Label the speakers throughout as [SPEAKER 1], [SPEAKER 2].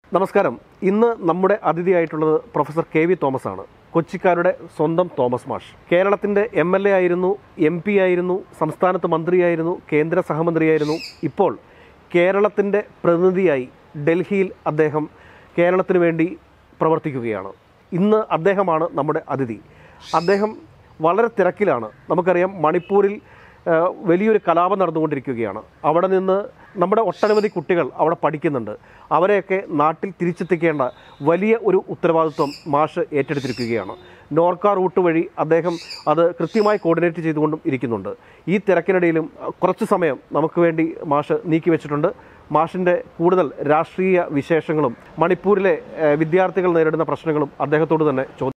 [SPEAKER 1] നമസ്കാരം ഇന്ന് നമ്മുടെ അതിഥിയായിട്ടുള്ളത് പ്രൊഫസർ കെ വി തോമസ് ആണ് കൊച്ചിക്കാരുടെ സ്വന്തം തോമസ് മാഷ് കേരളത്തിന്റെ എം എൽ എ ആയിരുന്നു എം പി ആയിരുന്നു സംസ്ഥാനത്ത് മന്ത്രിയായിരുന്നു കേന്ദ്ര സഹമന്ത്രിയായിരുന്നു ഇപ്പോൾ കേരളത്തിന്റെ പ്രതിനിധിയായി ഡൽഹിയിൽ അദ്ദേഹം കേരളത്തിന് വേണ്ടി പ്രവർത്തിക്കുകയാണ് ഇന്ന് അദ്ദേഹമാണ് നമ്മുടെ അതിഥി അദ്ദേഹം വളരെ തിരക്കിലാണ് നമുക്കറിയാം മണിപ്പൂരിൽ ആ, വലിയൊരു കലാപം നടന്നുകൊണ്ടിരിക്കുകയാണ് അവിടെ നിന്ന് നമ്മുടെ ഒട്ടനവധി കുട്ടികൾ അവിടെ പഠിക്കുന്നുണ്ട് അവരെയൊക്കെ നാട്ടിൽ തിരിച്ചെത്തിക്കേണ്ട വലിയ ഒരു ഉത്തരവാദിത്വം മാഷ് ഏറ്റെടുത്തിരിക്കുകയാണ് നോർക്ക റൂട്ട് വഴി അദ്ദേഹം അത് കൃത്യമായി കോർഡിനേറ്റ് ചെയ്തുകൊണ്ടും ഇരിക്കുന്നുണ്ട് ഈ തിരക്കിനിടയിലും അഹ്, കുറച്ച് സമയം നമുക്ക് വേണ്ടി മാഷ് നീക്കി വെച്ചിട്ടുണ്ട് മാഷിൻ്റെ കൂടുതൽ രാഷ്ട്രീയ വിശേഷങ്ങളും മണിപ്പൂരിലെ ഏഹ്, വിദ്യാർത്ഥികൾ നേരിടുന്ന പ്രശ്നങ്ങളും അദ്ദേഹത്തോട് തന്നെ ചോദിക്കും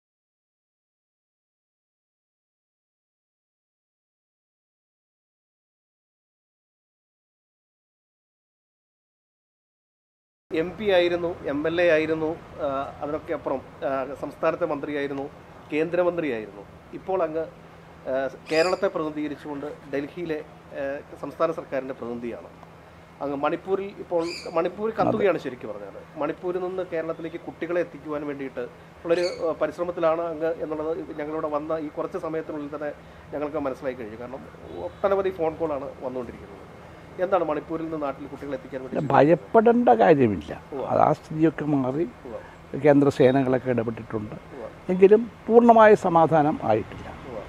[SPEAKER 1] എം പി ആയിരുന്നു എം എൽ എ ആയിരുന്നു ആ, അതിനൊക്കെ അപ്പുറം ആ, സംസ്ഥാനത്തെ മന്ത്രിയായിരുന്നു കേന്ദ്രമന്ത്രിയായിരുന്നു ഇപ്പോൾ അങ്ങ് ആ, കേരളത്തെ പ്രതിനിധീകരിച്ചുകൊണ്ട് ഡൽഹിയിലെ ആ, സംസ്ഥാന സർക്കാരിൻ്റെ പ്രതിനിധിയാണ് അങ്ങ് മണിപ്പൂരിൽ ഇപ്പോൾ മണിപ്പൂർ കത്തുകയാണ് ശരിക്കും പറഞ്ഞാൽ മണിപ്പൂരിൽ നിന്ന് കേരളത്തിലേക്ക് കുട്ടികളെ എത്തിക്കുവാൻ വേണ്ടിയിട്ട് ഉള്ളൊരു ആ, പരിശ്രമത്തിലാണ് അങ്ങ് എന്നുള്ളത് ഞങ്ങളിവിടെ വന്ന ഈ കുറച്ച് സമയത്തിനുള്ളിൽ തന്നെ ഞങ്ങൾക്ക് മനസ്സിലായി കഴിഞ്ഞു കാരണം ഒട്ടനവധി ഫോൺ കോളാണ് വന്നുകൊണ്ടിരിക്കുന്നത് എന്താണ് മണിപ്പൂരിൽ നിന്ന് നാട്ടിൽ കുട്ടികളെ എത്തിക്കാൻ വേണ്ടി
[SPEAKER 2] ഭയപ്പെടേണ്ട കാര്യമില്ല അത് ആ സ്ഥിതിയൊക്കെ മാറി കേന്ദ്ര സേനകളൊക്കെ ഇടപെട്ടിട്ടുണ്ട് എങ്കിലും പൂർണ്ണമായ സമാധാനം ആയിട്ടില്ല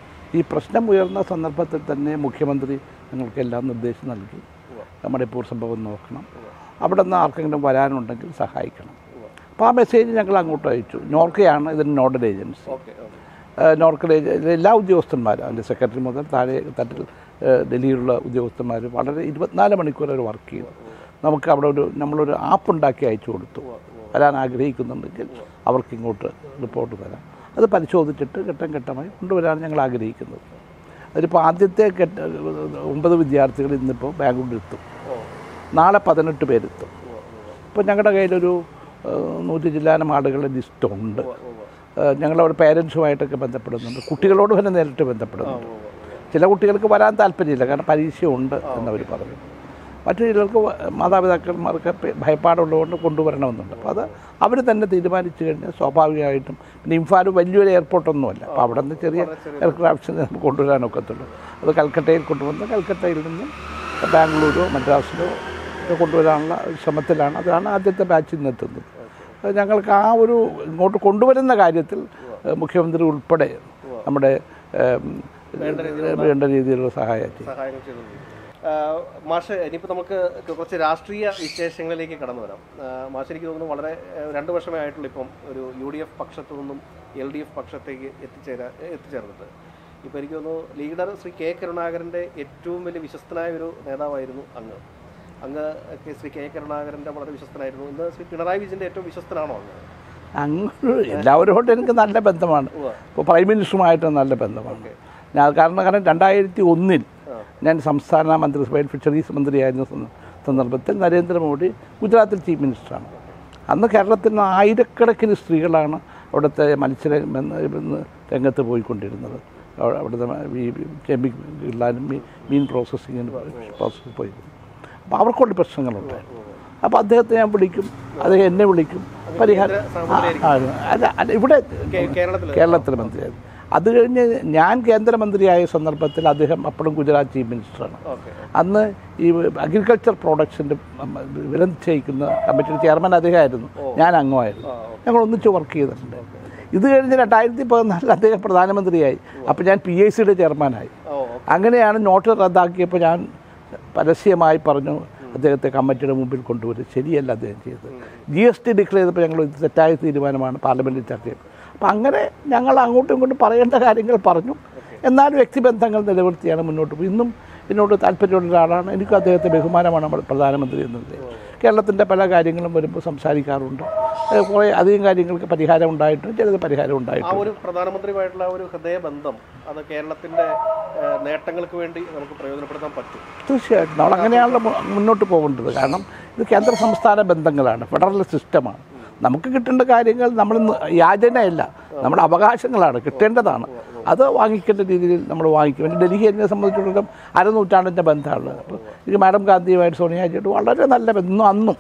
[SPEAKER 2] ഈ പ്രശ്നം ഉയർന്ന സന്ദർഭത്തിൽ തന്നെ മുഖ്യമന്ത്രി ഞങ്ങൾക്കെല്ലാം നിർദ്ദേശം നൽകി മണിപ്പൂർ സംഭവം നോക്കണം അവിടെ നിന്ന് ആർക്കെങ്കിലും വരാനുണ്ടെങ്കിൽ സഹായിക്കണം അപ്പോൾ ആ മെസ്സേജ് ഞങ്ങൾ അങ്ങോട്ട് അയച്ചു നോർക്കയാണ് ഇതിന് നോഡൽ ഏജൻസി
[SPEAKER 1] ഓക്കെ ഓക്കെ
[SPEAKER 2] നോർക്കൽ എല്ലാ ഉദ്യോഗസ്ഥന്മാരും അതിൻ്റെ സെക്രട്ടറി മുതൽ താഴെ തട്ടിൽ ഏഹ്, ഡൽഹിയിലുള്ള ഉദ്യോഗസ്ഥന്മാർ വളരെ ഇരുപത്തിനാല് മണിക്കൂർ അവർ വർക്ക് ചെയ്തു നമുക്ക് അവിടെ ഒരു നമ്മളൊരു ആപ്പ് ഉണ്ടാക്കി അയച്ചു കൊടുത്തു വരാൻ ആഗ്രഹിക്കുന്നുണ്ടെങ്കിൽ അവർക്ക് ഇങ്ങോട്ട് റിപ്പോർട്ട് തരാം അത് പരിശോധിച്ചിട്ട് ഘട്ടം ഘട്ടമായി കൊണ്ടുവരാൻ ഞങ്ങൾ ആഗ്രഹിക്കുന്നത് അതിലിപ്പോൾ ആദ്യത്തെ ഘട്ട ഒമ്പത് വിദ്യാർത്ഥികൾ ഇന്നിപ്പോൾ ബാംഗ്ലൂരിലെത്തും നാളെ പതിനെട്ട് പേരെത്തും ഇപ്പോൾ ഞങ്ങളുടെ കയ്യിലൊരു ഏഹ്, നൂറ്റി ചില്ലാനം ആളുകളുടെ ലിസ്റ്റുണ്ട് ഏഹ്, ഞങ്ങളവിടെ പേരൻസുമായിട്ടൊക്കെ ബന്ധപ്പെടുന്നുണ്ട് കുട്ടികളോട് തന്നെ നേരിട്ട് ബന്ധപ്പെടുന്നുണ്ട് ചില കുട്ടികൾക്ക് വരാൻ താല്പര്യമില്ല കാരണം പരീക്ഷയുണ്ട് എന്നവർ പറഞ്ഞു മറ്റു ചിലർക്ക് വ- മാതാപിതാക്കന്മാർക്ക് പെ- ഭയപ്പാടുള്ളതുകൊണ്ട് കൊണ്ടുവരണമെന്നുണ്ട് അപ്പോൾ അത് അവർ തന്നെ തീരുമാനിച്ചു കഴിഞ്ഞാൽ സ്വാഭാവികമായിട്ടും പിന്നെ ഇംഫാൽ വലിയൊരു എയർപോർട്ടൊന്നുമല്ല അപ്പോൾ അവിടെ നിന്ന് ചെറിയ എയർക്രാഫ്റ്റ്സ് നമുക്ക് കൊണ്ടുവരാനൊക്കത്തുള്ളൂ അത് കൽക്കട്ടയിൽ കൊണ്ടുവന്ന് കൽക്കട്ടയിൽ നിന്ന് ബാംഗ്ലൂരോ മദ്രാസിലോ ഒക്കെ കൊണ്ടുവരാനുള്ള ശ്രമത്തിലാണ് അതാണ് ആദ്യത്തെ ബാച്ച് ഇന്ന് എത്തുന്നത് അത് ഞങ്ങൾക്ക് ആ ഒരു ഇങ്ങോട്ട് കൊണ്ടുവരുന്ന കാര്യത്തിൽ ഏഹ്, മുഖ്യമന്ത്രി ഉൾപ്പെടെ നമ്മുടെ ഏഹ്, വേണ്ട രീതിയിലുള്ള സഹായം ചെയ്യും
[SPEAKER 1] സഹായങ്ങൾ ചെയ്തു ആഹ് മാഷ് ഇനിയിപ്പോൾ നമുക്ക് കുറച്ച് രാഷ്ട്രീയ വിശേഷങ്ങളിലേക്ക് കടന്നു വരാം ആഹ് മാഷ് എനിക്ക് തോന്നുന്നു വളരെ ആഹ് രണ്ട് വർഷമേ ആയിട്ടുള്ളൂ ഇപ്പം ഒരു യു ഡി എഫ് പക്ഷത്തു നിന്നും എൽ ഡി എഫ് പക്ഷത്തേക്ക് എത്തിച്ചേരാ എത്തിച്ചേർന്നിട്ട് ഇപ്പോൾ എനിക്ക് തോന്നുന്നു ലീഡർ ശ്രീ കെ കരുണാകരൻ്റെ ഏറ്റവും വലിയ വിശ്വസ്തനായ ഒരു നേതാവായിരുന്നു അങ്ങ് അങ്ങ് ഒക്കെ ശ്രീ കെ കരുണാകരൻ്റെ വളരെ വിശ്വസ്തനായിരുന്നു ഇന്ന് ശ്രീ പിണറായി വിജയൻ്റെ ഏറ്റവും വിശ്വസ്തനാണോ അങ്ങ്
[SPEAKER 2] അങ്ങ് എല്ലാവരോടും എനിക്ക് നല്ല ബന്ധമാണ്
[SPEAKER 1] ഉവ്വ.
[SPEAKER 2] ഇപ്പോൾ പ്രൈം മിനിസ്റ്ററുമായിട്ട് നല്ല ബന്ധമാണ് ഞാൻ കാരണം കാരണം രണ്ടായിരത്തി ഒന്നിൽ ഞാൻ സംസ്ഥാന മന്ത്രിസഭയിൽ ഫിഷറീസ് മന്ത്രിയായിരുന്ന സന്ദ- സന്ദർഭത്തിൽ നരേന്ദ്രമോദി ഗുജറാത്തിൽ ചീഫ് മിനിസ്റ്ററാണ് അന്ന് കേരളത്തിൽ നിന്ന് ആയിരക്കണക്കിന് സ്ത്രീകളാണ് അവിടുത്തെ മത്സ്യ ബന്ധ- രംഗത്ത് പോയിക്കൊണ്ടിരുന്നത് അവ- അവിടുത്തെ ഈ കെമിക്കൽ കിള്ളാനും മീൻ മീൻ പ്രോസസ്സിങ്ങിന് പ്രോസസ്സ് പോയിരുന്നു അപ്പോൾ അവർക്കുള്ള പ്രശ്നങ്ങളുണ്ടായിരുന്നു അപ്പോൾ അദ്ദേഹത്തെ ഞാൻ വിളിക്കും അദ്ദേഹം എന്നെ വിളിക്കും പരിഹാരം ആ, ആ, അല്ല അല്ല ഇവിടെ
[SPEAKER 1] കേ- കേരളത്തിൽ
[SPEAKER 2] കേരളത്തിലെ മന്ത്രിയായിരുന്നു അത് കഴിഞ്ഞ് ഞാൻ കേന്ദ്രമന്ത്രിയായ സന്ദർഭത്തിൽ അദ്ദേഹം അപ്പോഴും ഗുജറാത്ത് ചീഫ് മിനിസ്റ്ററാണ്
[SPEAKER 1] ഓക്കെ
[SPEAKER 2] അന്ന് ഈ അഗ്രികൾച്ചർ പ്രോഡക്ട്സിൻ്റെ വില നിശ്ചയിക്കുന്ന കമ്മിറ്റിയുടെ ചെയർമാൻ അദ്ദേഹമായിരുന്നു ഞാൻ അംഗമായിരുന്നു ഞങ്ങൾ ഒന്നിച്ച് വർക്ക് ചെയ്തിട്ടുണ്ട് ഇത് കഴിഞ്ഞ് രണ്ടായിരത്തി പതിനാലിൽ അദ്ദേഹം പ്രധാനമന്ത്രിയായി അപ്പോൾ ഞാൻ പി ഐ സിയുടെ ചെയർമാനായി
[SPEAKER 1] ഓ
[SPEAKER 2] അങ്ങനെയാണ് നോട്ട് റദ്ദാക്കിയപ്പോൾ ഞാൻ പരസ്യമായി പറഞ്ഞു അദ്ദേഹത്തെ കമ്മിറ്റിയുടെ മുമ്പിൽ കൊണ്ടുവരും ശരിയല്ല അദ്ദേഹം ചെയ്തത് ജി എസ് ടി ഡിക്ലെയർ ചെയ്തപ്പോൾ ഞങ്ങൾ ഇത് തെറ്റായ തീരുമാനമാണ് പാർലമെൻറ്റിൽ ചർച്ച ചെയ്തത് അപ്പോൾ അങ്ങനെ ഞങ്ങൾ അങ്ങോട്ടും ഇങ്ങോട്ടും പറയേണ്ട കാര്യങ്ങൾ പറഞ്ഞു എന്നാലും വ്യക്തിബന്ധങ്ങൾ നിലനിർത്തിയാണ് മുന്നോട്ട് പോയി ഇന്നും എന്നോട് താല്പര്യമുള്ള ഒരാളാണ് എനിക്കും അദ്ദേഹത്തെ ബഹുമാനമാണ് നമ്മുടെ പ്രധാനമന്ത്രി എന്നത് കേരളത്തിൻ്റെ പല കാര്യങ്ങളും വരുമ്പോൾ സംസാരിക്കാറുണ്ട് ഏഹ് കുറേ അധികം കാര്യങ്ങൾക്ക് പരിഹാരം ഉണ്ടായിട്ടും ചിലത് പരിഹാരം
[SPEAKER 1] ആ
[SPEAKER 2] ഉണ്ടായിട്ടും
[SPEAKER 1] ഒരു പ്രധാനമന്ത്രിയുമായിട്ടുള്ള ആ ഒരു ഹൃദയബന്ധം അത് കേരളത്തിന്റെ ഏഹ്, നേട്ടങ്ങൾക്ക് വേണ്ടി നമുക്ക് പ്രയോജനപ്പെടുത്താൻ പറ്റും
[SPEAKER 2] തീർച്ചയായിട്ടും നമ്മൾ അങ്ങനെയാണല്ലോ മു- മുന്നോട്ട് പോകേണ്ടത് കാരണം ഇത് കേന്ദ്ര സംസ്ഥാന ബന്ധങ്ങളാണ് ഫെഡറൽ സിസ്റ്റമാണ് നമുക്ക് കിട്ടേണ്ട കാര്യങ്ങൾ നമ്മൾ ന- യാചനയല്ല നമ്മുടെ അവകാശങ്ങളാണ് കിട്ടേണ്ടതാണ് അത് വാങ്ങിക്കേണ്ട രീതിയിൽ നമ്മൾ വാങ്ങിക്കും പിന്നെ ഡൽഹി എന്നെ സംബന്ധിച്ചിടത്തോളം അരനൂറ്റാണ്ടിൻ്റെ ബന്ധമാണ് അപ്പോൾ എനിക്ക് മാഡം ഗാന്ധിയുമായിട്ട് സോണിയാജിയായിട്ട് വളരെ നല്ല ബന്ധം അന്നും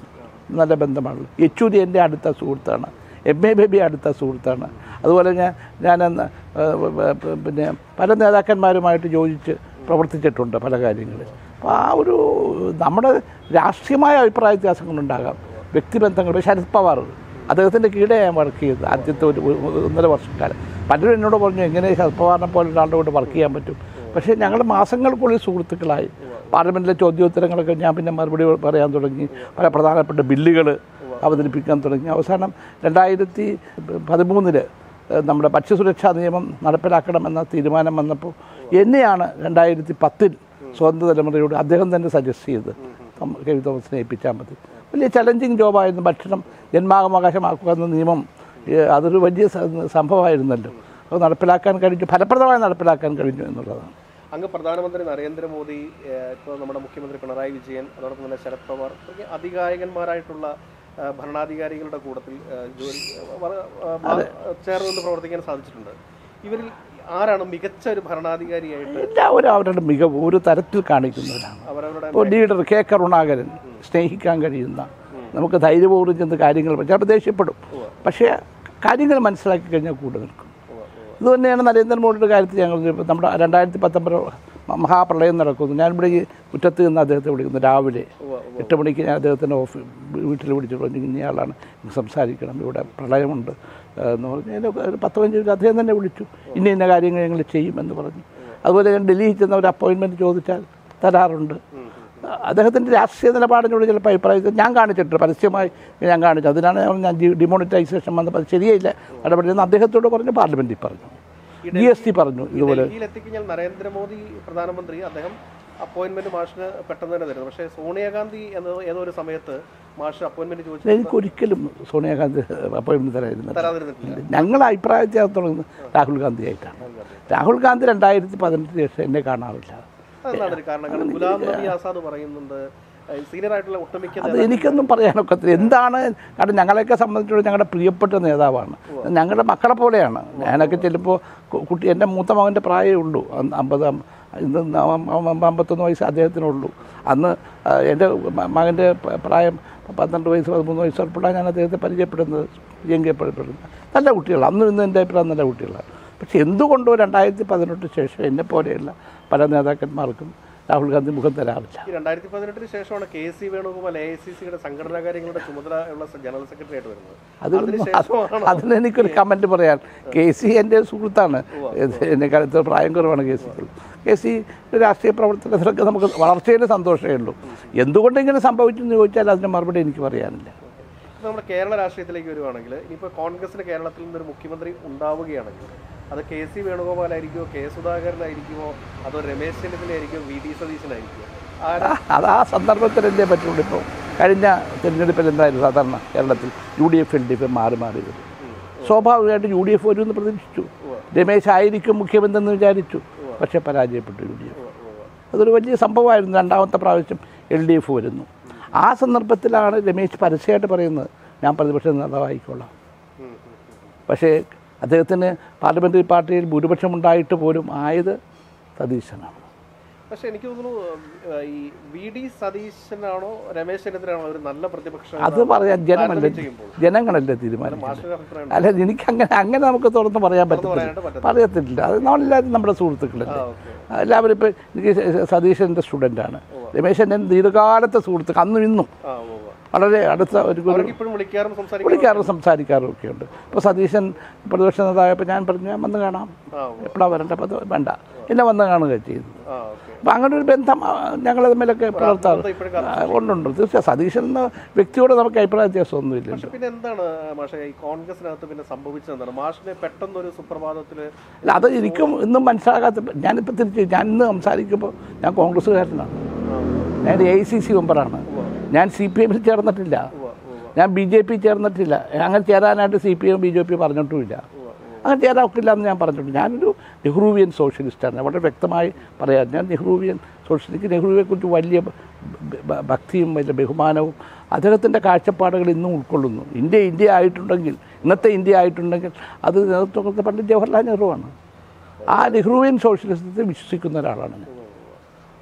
[SPEAKER 2] നല്ല ബന്ധമാണ് യെച്ചൂരി എൻ്റെ അടുത്ത സുഹൃത്താണ് എം എ ബേബി അടുത്ത സുഹൃത്താണ് അതുപോലെ ഞാൻ ഞാൻ അന്ന്, ഏഹ്, ഏഹ്, പിന്നെ പല നേതാക്കന്മാരുമായിട്ട് യോജിച്ച് പ്രവർത്തിച്ചിട്ടുണ്ട് പല കാര്യങ്ങളിൽ അപ്പോൾ ആ ഒരു നമ്മുടെ രാഷ്ട്രീയമായ അഭിപ്രായ വ്യത്യാസങ്ങളുണ്ടാകാം വ്യക്തിബന്ധങ്ങൾ ഇപ്പോൾ ശരത് പവാർ അദ്ദേഹത്തിൻ്റെ കീഴെ ഞാൻ വർക്ക് ചെയ്തത് ആദ്യത്തെ ഒരു ഒരു ഒന്നര വർഷക്കാലം പലരും എന്നോട് പറഞ്ഞു എങ്ങനെ ശരത് പവാറിനെ പോലെ ഒരാളുടെ കൂടെ വർക്ക് ചെയ്യാൻ പറ്റും പക്ഷേ ഞങ്ങൾ മാസങ്ങൾക്കുള്ളിൽ സുഹൃത്തുക്കളായി പാർലമെൻറ്റിലെ ചോദ്യോത്തരങ്ങളൊക്കെ ഞാൻ പിന്നെ മറുപടി പറയാൻ തുടങ്ങി പല പ്രധാനപ്പെട്ട ബില്ലുകൾ അവതരിപ്പിക്കാൻ തുടങ്ങി അവസാനം രണ്ടായിരത്തി പതിമൂന്നില് നമ്മുടെ ഭക്ഷ്യസുരക്ഷാ നിയമം നടപ്പിലാക്കണമെന്ന തീരുമാനം വന്നപ്പോൾ എന്നെയാണ് രണ്ടായിരത്തി പത്തിൽ സ്വതന്ത്ര തലമുറയോട് അദ്ദേഹം തന്നെ സജസ്റ്റ് ചെയ്ത് തോമ- കെ വി തോമസിനെ ഏൽപ്പിച്ചാൽ മതി വലിയ ചലഞ്ചിങ് ജോബായിരുന്നു ഭക്ഷണം ജന്മാവകാശമാക്കുക എന്ന നിയമം ഏഹ്, അതൊരു വലിയ സ- സംഭവമായിരുന്നല്ലോ അത് നടപ്പിലാക്കാൻ കഴിഞ്ഞു ഫലപ്രദമായി നടപ്പിലാക്കാൻ കഴിഞ്ഞു എന്നുള്ളതാണ്
[SPEAKER 1] അങ്ങ് പ്രധാനമന്ത്രി നരേന്ദ്രമോദി ഏഹ്, ഇപ്പോൾ നമ്മുടെ മുഖ്യമന്ത്രി പിണറായി വിജയൻ അതോടൊപ്പം തന്നെ ശരത് പവാർ തുടങ്ങിയ അധികായകന്മാരായിട്ടുള്ള ഏഹ്, ഭരണാധികാരികളുടെ കൂട്ടത്തിൽ ഏഹ്, ജോലി ഏഹ്, വ- ഏഹ്, ഭാ- ചേർന്ന് പ്രവർത്തിക്കാൻ സാധിച്ചിട്ടുണ്ട് ഇവരിൽ ആരാണ് മികച്ച ഒരു ഭരണാധികാരിയായിട്ട്
[SPEAKER 2] എല്ലാവരും അവരുടെ മികവ് ഒരു തരത്തിൽ കാണിക്കുന്നവരാണ്
[SPEAKER 1] അവരവരുടെ
[SPEAKER 2] ഇപ്പോൾ ലീഡർ കെ കരുണാകരൻ സ്നേഹിക്കാൻ കഴിയുന്ന നമുക്ക് ധൈര്യപൂർവ്വം ചെന്ന് കാര്യങ്ങൾ ചിലപ്പോൾ ദേഷ്യപ്പെടും പക്ഷേ കാര്യങ്ങൾ മനസ്സിലാക്കി കഴിഞ്ഞാൽ കൂടെ നിൽക്കും ഇത് തന്നെയാണ് നരേന്ദ്രമോദിയുടെ കാര്യത്തിൽ ഞങ്ങൾ ഇപ്പം നമ്മുടെ രണ്ടായിരത്തി പത്തൊമ്പത് മഹാപ്രളയം നടക്കുന്നു ഞാനിവിടെ ഈ മുറ്റത്ത് നിന്ന് അദ്ദേഹത്തെ വിളിക്കുന്നു രാവിലെ എട്ട് മണിക്ക് ഞാൻ അദ്ദേഹത്തിൻ്റെ ഓഫീസ് വീട്ടിൽ വിളിച്ചിട്ട് പറഞ്ഞു ഇന്നയാളാണ് എനിക്ക് സംസാരിക്കണം ഇവിടെ പ്രളയമുണ്ട് ഏഹ് എന്ന് പറഞ്ഞ് ഞാൻ ഒരു പത്ത് പതിനഞ്ച് മിനിറ്റ് അദ്ദേഹം തന്നെ വിളിച്ചു ഇന്ന ഇന്ന കാര്യങ്ങൾ ഞങ്ങൾ ചെയ്യുമെന്ന് പറഞ്ഞു അതുപോലെ ഞാൻ ഡൽഹിയിൽ ചെന്ന ഒരു അപ്പോയിൻമെൻറ്റ് ചോദിച്ചാൽ തരാറുണ്ട് അദ്ദേഹത്തിൻ്റെ രാഷ്ട്രീയ നിലപാടിനോട് ചിലപ്പോൾ അഭിപ്രായത്തിൽ ഞാൻ കാണിച്ചിട്ടുണ്ട് പരസ്യമായി ഞാൻ കാണിച്ചു അതിനാണ് ഞാൻ ഡിമോണിറ്റൈസേഷൻ വന്നപ്പോൾ അത് ശരിയായില്ല ഇടപെടുന്ന അദ്ദേഹത്തോട് പറഞ്ഞു പാർലമെൻറ്റിൽ പറഞ്ഞു ജി എസ് ടി പറഞ്ഞു ഇതുപോലെ
[SPEAKER 1] ഡൽഹിയിൽ എത്തിക്കഴിഞ്ഞാൽ നരേന്ദ്രമോദി പ്രധാനമന്ത്രി അദ്ദേഹം അപ്പോയിന്റ്മെന്റ് മാഷിന് പെട്ടെന്ന് തന്നെ തരുന്നു പക്ഷേ സോണിയാഗാന്ധി എന്ന ഏതോ ഒരു സമയത്ത് മാഷ് അപ്പോയിന്റ്മെന്റ് ചോദിച്ചു
[SPEAKER 2] എനിക്കൊരിക്കലും സോണിയാഗാന്ധി അപ്പോയിൻമെൻറ്റ് തരായിരുന്നില്ല
[SPEAKER 1] തരാതിരുന്നിട്ടില്ല
[SPEAKER 2] ഞങ്ങൾ അഭിപ്രായ വ്യത്യാസം തുടങ്ങുന്നത് രാഹുൽ ഗാന്ധിയായിട്ടാണ് രാഹുൽ ഗാന്ധി രണ്ടായിരത്തി പതിനെട്ടിന് ശേഷം എന്നെ കാണാറില്ല
[SPEAKER 1] അതെന്താണ് ഒരു കാരണം കാരണം ഗുലാം നബി ആസാദ് പറയുന്നുണ്ട് സീനിയർ ആയിട്ടുള്ള ഒട്ടുമിക്ക
[SPEAKER 2] അത് എനിക്കൊന്നും പറയാനൊക്കത്തില്ല എന്താണ് കാരണം ഞങ്ങളെയൊക്കെ സംബന്ധിച്ചിടത്തോളം ഞങ്ങളുടെ പ്രിയപ്പെട്ട നേതാവാണ് ഞങ്ങളുടെ മക്കളെ പോലെയാണ് ഞാനൊക്കെ ചിലപ്പോൾ കുട്ടി എൻ്റെ മൂത്ത മകൻ്റെ പ്രായമേ ഉള്ളൂ അന്ന് അമ്പത് അമ്പ- ഇന്ന് അമ്പ- അമ്പ- അമ്പത്തൊന്ന് വയസ്സ് അദ്ദേഹത്തിനുള്ളൂ അന്ന് ആ, എൻ്റെ മ- മകൻ്റെ പ- പ്രായം പന്ത്രണ്ട് വയസ്സ് പതിമൂന്ന് വയസ്സ് ഉൾപ്പെടെ ഞാൻ അദ്ദേഹത്തെ പരിചയപ്പെടുന്നത് പ്രിയങ്കപ്പെടുന്നത് നല്ല കുട്ടികളാണ് അന്നും ഇന്നും എൻ്റെ അഭിപ്രായം നല്ല കുട്ടികളാണ് പക്ഷെ എന്തുകൊണ്ടോ രണ്ടായിരത്തി പതിനെട്ട് ശേഷം എന്നെ പോലെയുള്ള പല നേതാക്കന്മാർക്കും രാഹുൽ ഗാന്ധി മുഖം തരാറില്ല
[SPEAKER 1] ഈ രണ്ടായിരത്തി പതിനെട്ടിന് ശേഷമാണ് K C Venugopal A I C സിയുടെ സംഘടനാ കാര്യങ്ങളുടെ ചുമതല ഉള്ള ജനറൽ സെക്രട്ടറി ആയിട്ട് വരുന്നത്
[SPEAKER 2] അതിനൊന്നും
[SPEAKER 1] അതിനുശേഷമാണ്
[SPEAKER 2] അതിന് എനിക്കൊരു കമൻറ്റ് പറയാൻ കെ സി എൻ്റെ സുഹൃത്താണ് ഇത് എന്നെ കാലത്ത് പ്രായം കുറവാണ് കെ സി കെ സി രാഷ്ട്രീയ പ്രവർത്തനത്തിലൊക്കെ നമുക്ക് വളർച്ചയിൽ സന്തോഷമേ ഉള്ളൂ എന്തുകൊണ്ട് ഇങ്ങനെ സംഭവിച്ചെന്ന് ചോദിച്ചാൽ അതിന് മറുപടി എനിക്ക് പറയാനില്ല
[SPEAKER 1] ഇപ്പൊ നമ്മുടെ കേരള രാഷ്ട്രീയത്തിലേക്ക് വരുവാണെങ്കിൽ ഇനിയിപ്പോൾ കോൺഗ്രസിന് കേരളത്തിൽ നിന്നൊരു മുഖ്യമന്ത്രി ഉണ്ടാവുകയാണെങ്കിൽ അത് കെ സി വേണുഗോപാലായിരിക്കുമോ കെ സുധാകരനായിരിക്കുമോ അതോ രമേശ് ചെന്നിത്തലയായിരിക്കുമോ വി ഡി സതീശനായിരിക്കുമോ ആരാ
[SPEAKER 2] അത് ആ സന്ദർഭത്തിലല്ലേ പറ്റുള്ളൂ ഇപ്പോൾ കഴിഞ്ഞ തിരഞ്ഞെടുപ്പിൽ എന്തായാലും സാധാരണ കേരളത്തിൽ U D F L D F മാറി മാറി വരും സ്വാഭാവികമായിട്ട് യു ഡി എഫ് വരുമെന്ന് പ്രതീക്ഷിച്ചു രമേശ് ആയിരിക്കും മുഖ്യമന്ത്രി എന്ന് വിചാരിച്ചു പക്ഷേ പരാജയപ്പെട്ടു യു ഡി എഫ് അതൊരു വലിയ സംഭവമായിരുന്നു രണ്ടാമത്തെ പ്രാവശ്യം എൽ ഡി എഫ് വരുന്നു ആ സന്ദർഭത്തിലാണ് രമേശ് പരസ്യമായിട്ട് പറയുന്നത് ഞാൻ പ്രതിപക്ഷ നേതാവായിക്കോളാം
[SPEAKER 1] ഉം, ഉം, ഉം.
[SPEAKER 2] പക്ഷേ അദ്ദേഹത്തിന് പാർലമെൻ്ററി പാർട്ടിയിൽ ഭൂരിപക്ഷം ഉണ്ടായിട്ട് പോലും ആയത് സതീശനാണ്
[SPEAKER 1] പക്ഷെ എനിക്ക് തോന്നുന്നു ഏഹ്, ഈ വി ഡി സതീശനാണോ രമേശ് ചെന്നിത്തലാണോ ഒരു നല്ല പ്രതിപക്ഷ
[SPEAKER 2] അത് പറയാൻ ജനമല്ലേ
[SPEAKER 1] താരതമ്യം ചെയ്യുമ്പോൾ
[SPEAKER 2] ജനങ്ങളല്ലേ തീരുമാനിക്കുന്നത്
[SPEAKER 1] മാഷിന്റെ അഭിപ്രായം
[SPEAKER 2] അല്ല എനിക്ക് അങ്ങനെ അങ്ങനെ നമുക്ക് തുറന്ന് പറയാൻ പറ്റത്തില്ല
[SPEAKER 1] പറയാനായിട്ട് പറ്റത്തില്ല
[SPEAKER 2] പറയത്തില്ല അത് നമ്മളെല്ലാവരും നമ്മുടെ സുഹൃത്തുക്കളല്ലേ
[SPEAKER 1] ആ ഓക്കെ
[SPEAKER 2] എല്ലാവരും ഇപ്പോൾ എനിക്ക് സതീശൻ്റെ സ്റ്റുഡൻ്റാണ് രമേശ് എൻ്റെ ദീർഘകാലത്തെ സുഹൃത്തുക്കൾ അന്നും ഇന്നും
[SPEAKER 1] ആ ഓ ഓ.
[SPEAKER 2] വളരെ അടുത്ത ഒരു ഒരു
[SPEAKER 1] അവർക്ക് ഇപ്പോഴും വിളിക്കാറും സംസാരിക്കാറും
[SPEAKER 2] വിളിക്കാറും സംസാരിക്കാറും ഒക്കെ ഉണ്ട് ഇപ്പോൾ സതീശൻ പ്രതിപക്ഷ നേതായപ്പോൾ ഞാൻ പറഞ്ഞു ഞാൻ വന്ന് കാണാം
[SPEAKER 1] ആ ഓ.
[SPEAKER 2] എപ്പോഴാണ് വരേണ്ടത് അപ്പോൾ അത് വേണ്ട എന്നെ വന്ന് കാണുക ചെയ്തു
[SPEAKER 1] ആ ഓക്കെ
[SPEAKER 2] അപ്പം അങ്ങനെ ഒരു ബന്ധം ഞങ്ങൾ തമ്മിലൊക്കെ പുലർത്താറ്
[SPEAKER 1] ഇപ്പോഴും
[SPEAKER 2] ആ, ഉണ്ടുണ്ട് തീർച്ചയായും സതീശൻ എന്ന വ്യക്തിയോട് നമുക്ക് അഭിപ്രായ വ്യത്യാസമൊന്നുമില്ല
[SPEAKER 1] പക്ഷെ പിന്നെ എന്താണ് മാഷെ ഈ കോൺഗ്രസിനകത്ത് പിന്നെ സംഭവിച്ചത് എന്താണ് മാഷിനെ പെട്ടെന്ന് ഒരു സുപ്രഭാതത്തില്
[SPEAKER 2] അല്ല അത് എനിക്കും ഇന്നും മനസ്സിലാകാത്ത ഞാനിപ്പോൾ തിരിച്ച് ഞാൻ ഇന്ന് സംസാരിക്കുമ്പോൾ ഞാൻ കോൺഗ്രസ്സുകാരനാണ്
[SPEAKER 1] ആ,
[SPEAKER 2] ഞാൻ എ ഐ സി സി മെമ്പറാണ് ഞാൻ സി പി എമ്മിൽ ചേർന്നിട്ടില്ല
[SPEAKER 1] ഉവ്വ, ഉവ്വ,
[SPEAKER 2] ഞാൻ ബി ജെ പി ചേർന്നിട്ടില്ല അങ്ങനെ ചേരാനായിട്ട് C P M B J P പറഞ്ഞിട്ടുമില്ല
[SPEAKER 1] ഉവ്വ, ഉവ്വ.
[SPEAKER 2] അങ്ങനെ ചേരാൻ ഒക്കില്ല എന്ന് ഞാൻ പറഞ്ഞിട്ടുണ്ട് ഞാനൊരു നെഹ്റുവിയൻ സോഷ്യലിസ്റ്റാണ് വളരെ വ്യക്തമായി പറയാം ഞാൻ നെഹ്റുവിയൻ സോഷ്യലിസ്റ്റ് നെഹ്റുവിനെക്കുറിച്ച് വലിയ ബ- ബ- ഭക്തിയും വലിയ ബഹുമാനവും അദ്ദേഹത്തിൻ്റെ കാഴ്ചപ്പാടുകൾ ഇന്നും ഉൾക്കൊള്ളുന്നു ഇന്ത്യ ഇന്ത്യ ആയിട്ടുണ്ടെങ്കിൽ ഇന്നത്തെ ഇന്ത്യ ആയിട്ടുണ്ടെങ്കിൽ അത് നേതൃത്വം കൊടുത്ത പണ്ഡിറ്റ് ജവഹർലാൽ നെഹ്റുവാണ് ആ നെഹ്റുവിയൻ സോഷ്യലിസത്തിൽ വിശ്വസിക്കുന്ന ഒരാളാണ് ഞാൻ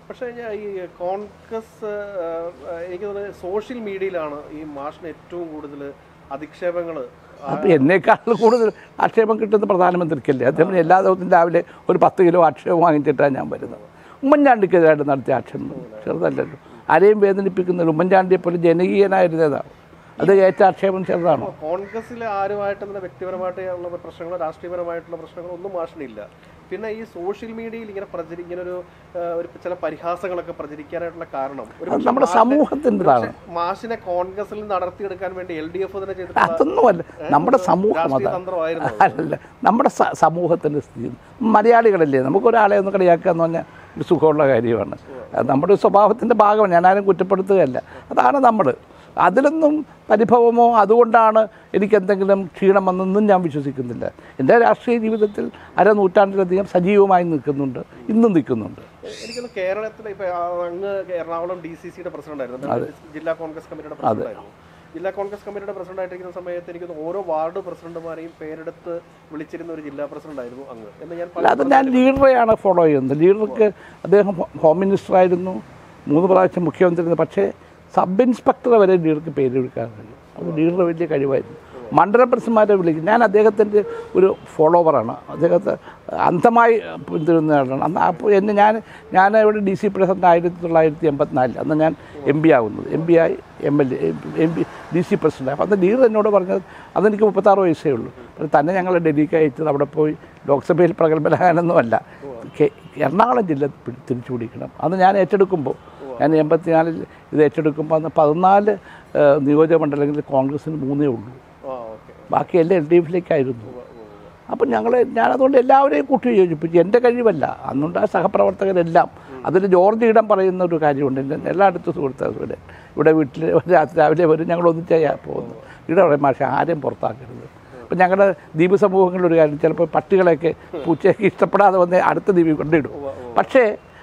[SPEAKER 1] പക്ഷേ ഞാൻ ഈ കോൺഗ്രസ് ആ, ആ, എനിക്ക് തോന്നുന്നത് സോഷ്യൽ മീഡിയയിലാണ് ഈ മാഷിന് ഏറ്റവും കൂടുതൽ അധിക്ഷേപങ്ങൾ
[SPEAKER 2] അപ്പോൾ എന്നേക്കാൾ കൂടുതൽ ആക്ഷേപം കിട്ടുന്ന പ്രധാനമന്ത്രിക്കല്ലേ അദ്ദേഹം എല്ലാ ദിവസവും രാവിലെ ഒരു പത്ത് കിലോ ആക്ഷേപം വാങ്ങിച്ചിട്ടാണ് ഞാൻ വരുന്നത് ഉമ്മൻചാണ്ടിക്കെതിരായിട്ട് നടത്തിയ ആക്ഷേപം ചെറുതല്ലല്ലോ ആരെയും വേദനിപ്പിക്കുന്നില്ല ഉമ്മൻചാണ്ടിയെ പോലെ ജനകീയനായ ഒരു നേതാവ് അത് ഏറ്റ ആക്ഷേപം ചെറുതാണോ
[SPEAKER 1] കോൺഗ്രസിലെ ആരുമായിട്ട് തന്നെ വ്യക്തിപരമായിട്ടുള്ള പ്രശ്നങ്ങളോ രാഷ്ട്രീയപരമായിട്ടുള്ള പ്രശ്നങ്ങളോ ഒന്നും മാഷിനില്ല പിന്നെ ഈ സോഷ്യൽ മീഡിയയിൽ ഇങ്ങനെ പ്രചരി ഇങ്ങനെ ഒരു ആ, ഒരു ചില പരിഹാസങ്ങളൊക്കെ പ്രചരിക്കാനായിട്ടുള്ള കാരണം ഒരു
[SPEAKER 2] അത് നമ്മുടെ സമൂഹത്തിൻ്റെതാണ്
[SPEAKER 1] മാഷിനെ കോൺഗ്രസിൽ നിന്ന് നടത്തിയെടുക്കാൻ വേണ്ടി എൽ ഡി എഫ് തന്നെ ചെയ്തിട്ടുള്ള
[SPEAKER 2] അതൊന്നുമല്ല നമ്മുടെ സമൂഹം
[SPEAKER 1] രാഷ്ട്രീയ
[SPEAKER 2] അതാണ്
[SPEAKER 1] തന്ത്രമായിരുന്നു
[SPEAKER 2] അല്ലല്ല നമ്മുടെ സ- സമൂഹത്തിൻ്റെ സ്ഥിതി മലയാളികളല്ലേ നമുക്കൊരാളെ ഒന്ന് കളിയാക്കുക എന്ന് പറഞ്ഞാൽ ഒരു സുഖമുള്ള കാര്യമാണ് അത് നമ്മുടെ ഒരു സ്വഭാവത്തിൻ്റെ ഭാഗമാണ് ഞാനാരും കുറ്റപ്പെടുത്തുകയല്ല അതാണ് നമ്മൾ അതിലൊന്നും പരിഭവമോ അതുകൊണ്ടാണ് എനിക്ക് എന്തെങ്കിലും ക്ഷീണം വന്നൊന്നും ഞാൻ വിശ്വസിക്കുന്നില്ല എൻ്റെ രാഷ്ട്രീയ ജീവിതത്തിൽ അരനൂറ്റാണ്ടിലധികം സജീവമായി നിൽക്കുന്നുണ്ട് ഇന്നും നിൽക്കുന്നുണ്ട്
[SPEAKER 1] എനിക്കൊന്ന് കേരളത്തിൽ ഇപ്പൊ ആ, അങ്ങ് എറണാകുളം ഡി സി സിയുടെ പ്രസിഡന്റ് ആയിരുന്നു ജില്ലാ കോൺഗ്രസ് കമ്മിറ്റിയുടെ പ്രസിഡന്റ് ആയിരുന്നു ജില്ലാ കോൺഗ്രസ് കമ്മിറ്റിയുടെ പ്രസിഡന്റ് ആയിട്ടിരിക്കുന്ന സമയത്ത് എനിക്ക് തോന്നുന്നു ഓരോ വാർഡ് പ്രസിഡന്റുമാരെയും പേരെടുത്ത് വിളിച്ചിരുന്ന ഒരു ജില്ലാ പ്രസിഡന്റ് ആയിരുന്നു അങ്ങ് എന്ന് ഞാൻ
[SPEAKER 2] അല്ല അത് ഞാൻ ലീഡറെയാണ് ഫോളോ ചെയ്യുന്നത് ലീഡർക്ക് അദ്ദേഹം ഹോ- ഹോം മിനിസ്റ്റർ ആയിരുന്നു മൂന്ന് പ്രാവശ്യം മുഖ്യമന്ത്രി പക്ഷേ സബ് ഇൻസ്പെക്ടർ വരെ ലീഡർക്ക് പേര് വിളിക്കാൻ കഴിയും അത് ലീഡർ വലിയ കഴിവായിരുന്നു മണ്ഡലം പ്രസിഡന്മാരെ വിളിക്കും ഞാൻ അദ്ദേഹത്തിൻ്റെ ഒരു ഫോളോവറാണ് അദ്ദേഹത്തെ അന്ധമായി പിന്തുടരുന്നതാണ് അന്ന് അപ്പോൾ എന്നെ ഞാൻ ഞാൻ ഇവിടെ ഡി സി പ്രസിഡന്റ് ആയിരത്തി തൊള്ളായിരത്തി എൺപത്തിനാലിൽ അന്ന് ഞാൻ എം പി ആകുന്നത് എം പി ആയി M L A M P D C president അപ്പോൾ അന്ന് ലീഡർ എന്നോട് പറഞ്ഞത് അതെനിക്ക് മുപ്പത്താറ് വയസ്സേ ഉള്ളൂ അപ്പോൾ തന്നെ ഞങ്ങൾ ഡൽഹിക്ക് അയച്ചത് അവിടെ പോയി ലോക്സഭയിൽ പ്രഗത്ഭനാകാനൊന്നുമല്ല കെ- എറണാകുളം ജില്ല പി- തിരിച്ചു പിടിക്കണം അന്ന് ഞാൻ ഏറ്റെടുക്കുമ്പോൾ ഞാൻ എൺപത്തിനാലിൽ ഇത് ഏറ്റെടുക്കുമ്പോൾ അന്ന് പതിനാല് ഏഹ്, നിയോജകമണ്ഡലങ്ങളിൽ കോൺഗ്രസിന് മൂന്നേ ഉള്ളൂ
[SPEAKER 1] ആ ഓക്കെ
[SPEAKER 2] ബാക്കിയെല്ലാം എൽ ഡി എഫിലേക്കായിരുന്നു അപ്പം ഞങ്ങൾ ഞാനതുകൊണ്ട് എല്ലാവരെയും കൂട്ടി യോജിപ്പിച്ചു എൻ്റെ കഴിവല്ല അന്നുണ്ട് ആ സഹപ്രവർത്തകരെല്ലാം അതിൽ ജോർജ് ഇടം പറയുന്ന ഒരു കാര്യമുണ്ട് എൻ്റെ എല്ലായിടത്തും സുഹൃത്തുക്കളുടെ ഇവിടെ വീട്ടിൽ രാത്രി രാവിലെ വരും ഞങ്ങൾ ഒന്നിച്ചാ പോകുന്നത് ഇവിടെ പറയും മാഷെ ആരെയും പുറത്താക്കരുത് അപ്പം ഞങ്ങളുടെ ദ്വീപ് സമൂഹങ്ങളിൽ ഒരു കാര്യം ചിലപ്പോൾ പട്ടികളെയൊക്കെ പൂച്ചയൊക്കെ ഇഷ്ടപ്പെടാതെ വന്ന് അടുത്ത ദ്വീപിൽ കൊണ്ടിടും പക്ഷേ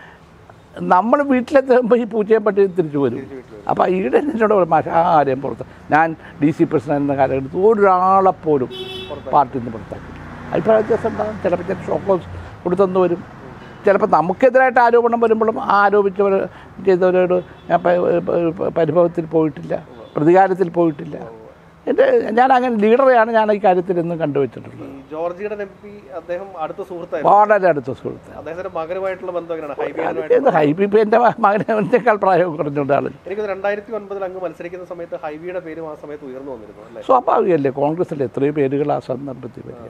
[SPEAKER 2] നമ്മൾ വീട്ടിലെത്തുമ്പോൾ ഈ പൂച്ചയും പട്ടിയും തിരിച്ചു വരും അപ്പോൾ ഈടെ എന്നോട് പറയും, മാഷെ ആരെയും പുറത്ത് ഞാൻ ഡി സി പ്രസിഡന്റ് എന്ന കാലഘട്ടത്തിൽ ഒരാളെപ്പോലും പാർട്ടിയിൽ നിന്ന് പുറത്താക്കി അഭിപ്രായ വ്യത്യാസം ഉണ്ടാകും ചിലപ്പോൾ ചില ഷോക്കോസ് കൊടുത്തെന്ന് വരും ചിലപ്പോൾ നമുക്കെതിരായിട്ട് ആരോപണം വരുമ്പോഴും ആ ആരോപിച്ചവർ ചെയ്തവരോട് ഞാൻ പ- പ- പരിഭവത്തിൽ പോയിട്ടില്ല പ്രതികാരത്തിൽ പോയിട്ടില്ല എൻ്റെ ഞാൻ അങ്ങനെ ലീഡറെയാണ് ഞാൻ ഈ കാര്യത്തിൽ എന്നും കണ്ടുവച്ചിട്ടുള്ളത്
[SPEAKER 1] ഈ ജോർജിയുടെ എം പി അദ്ദേഹം അടുത്ത സുഹൃത്തായിരുന്നു
[SPEAKER 2] വളരെ അടുത്ത സുഹൃത്ത്
[SPEAKER 1] അദ്ദേഹത്തിന്റെ മകനുമായിട്ടുള്ള ബന്ധം എങ്ങനെയാണ് ഹൈബിയാനുമായിട്ട്
[SPEAKER 2] ഏത് ഹൈബി ഇപ്പം എൻ്റെ മകനെ എന്നെക്കാൾ പ്രായം കുറഞ്ഞുകൊണ്ട് ആൾ
[SPEAKER 1] എനിക്ക് രണ്ടായിരത്തി ഒൻപതിൽ അങ്ങ് മത്സരിക്കുന്ന സമയത്ത് ഹൈബിയുടെ പേരും ആ സമയത്ത് ഉയർന്നു വന്നിരുന്നു അല്ലേ
[SPEAKER 2] സ്വാഭാവികമല്ലേ കോൺഗ്രസിൽ എത്രയോ പേരുകൾ ആ സന്ദർഭത്തിൽ വരിക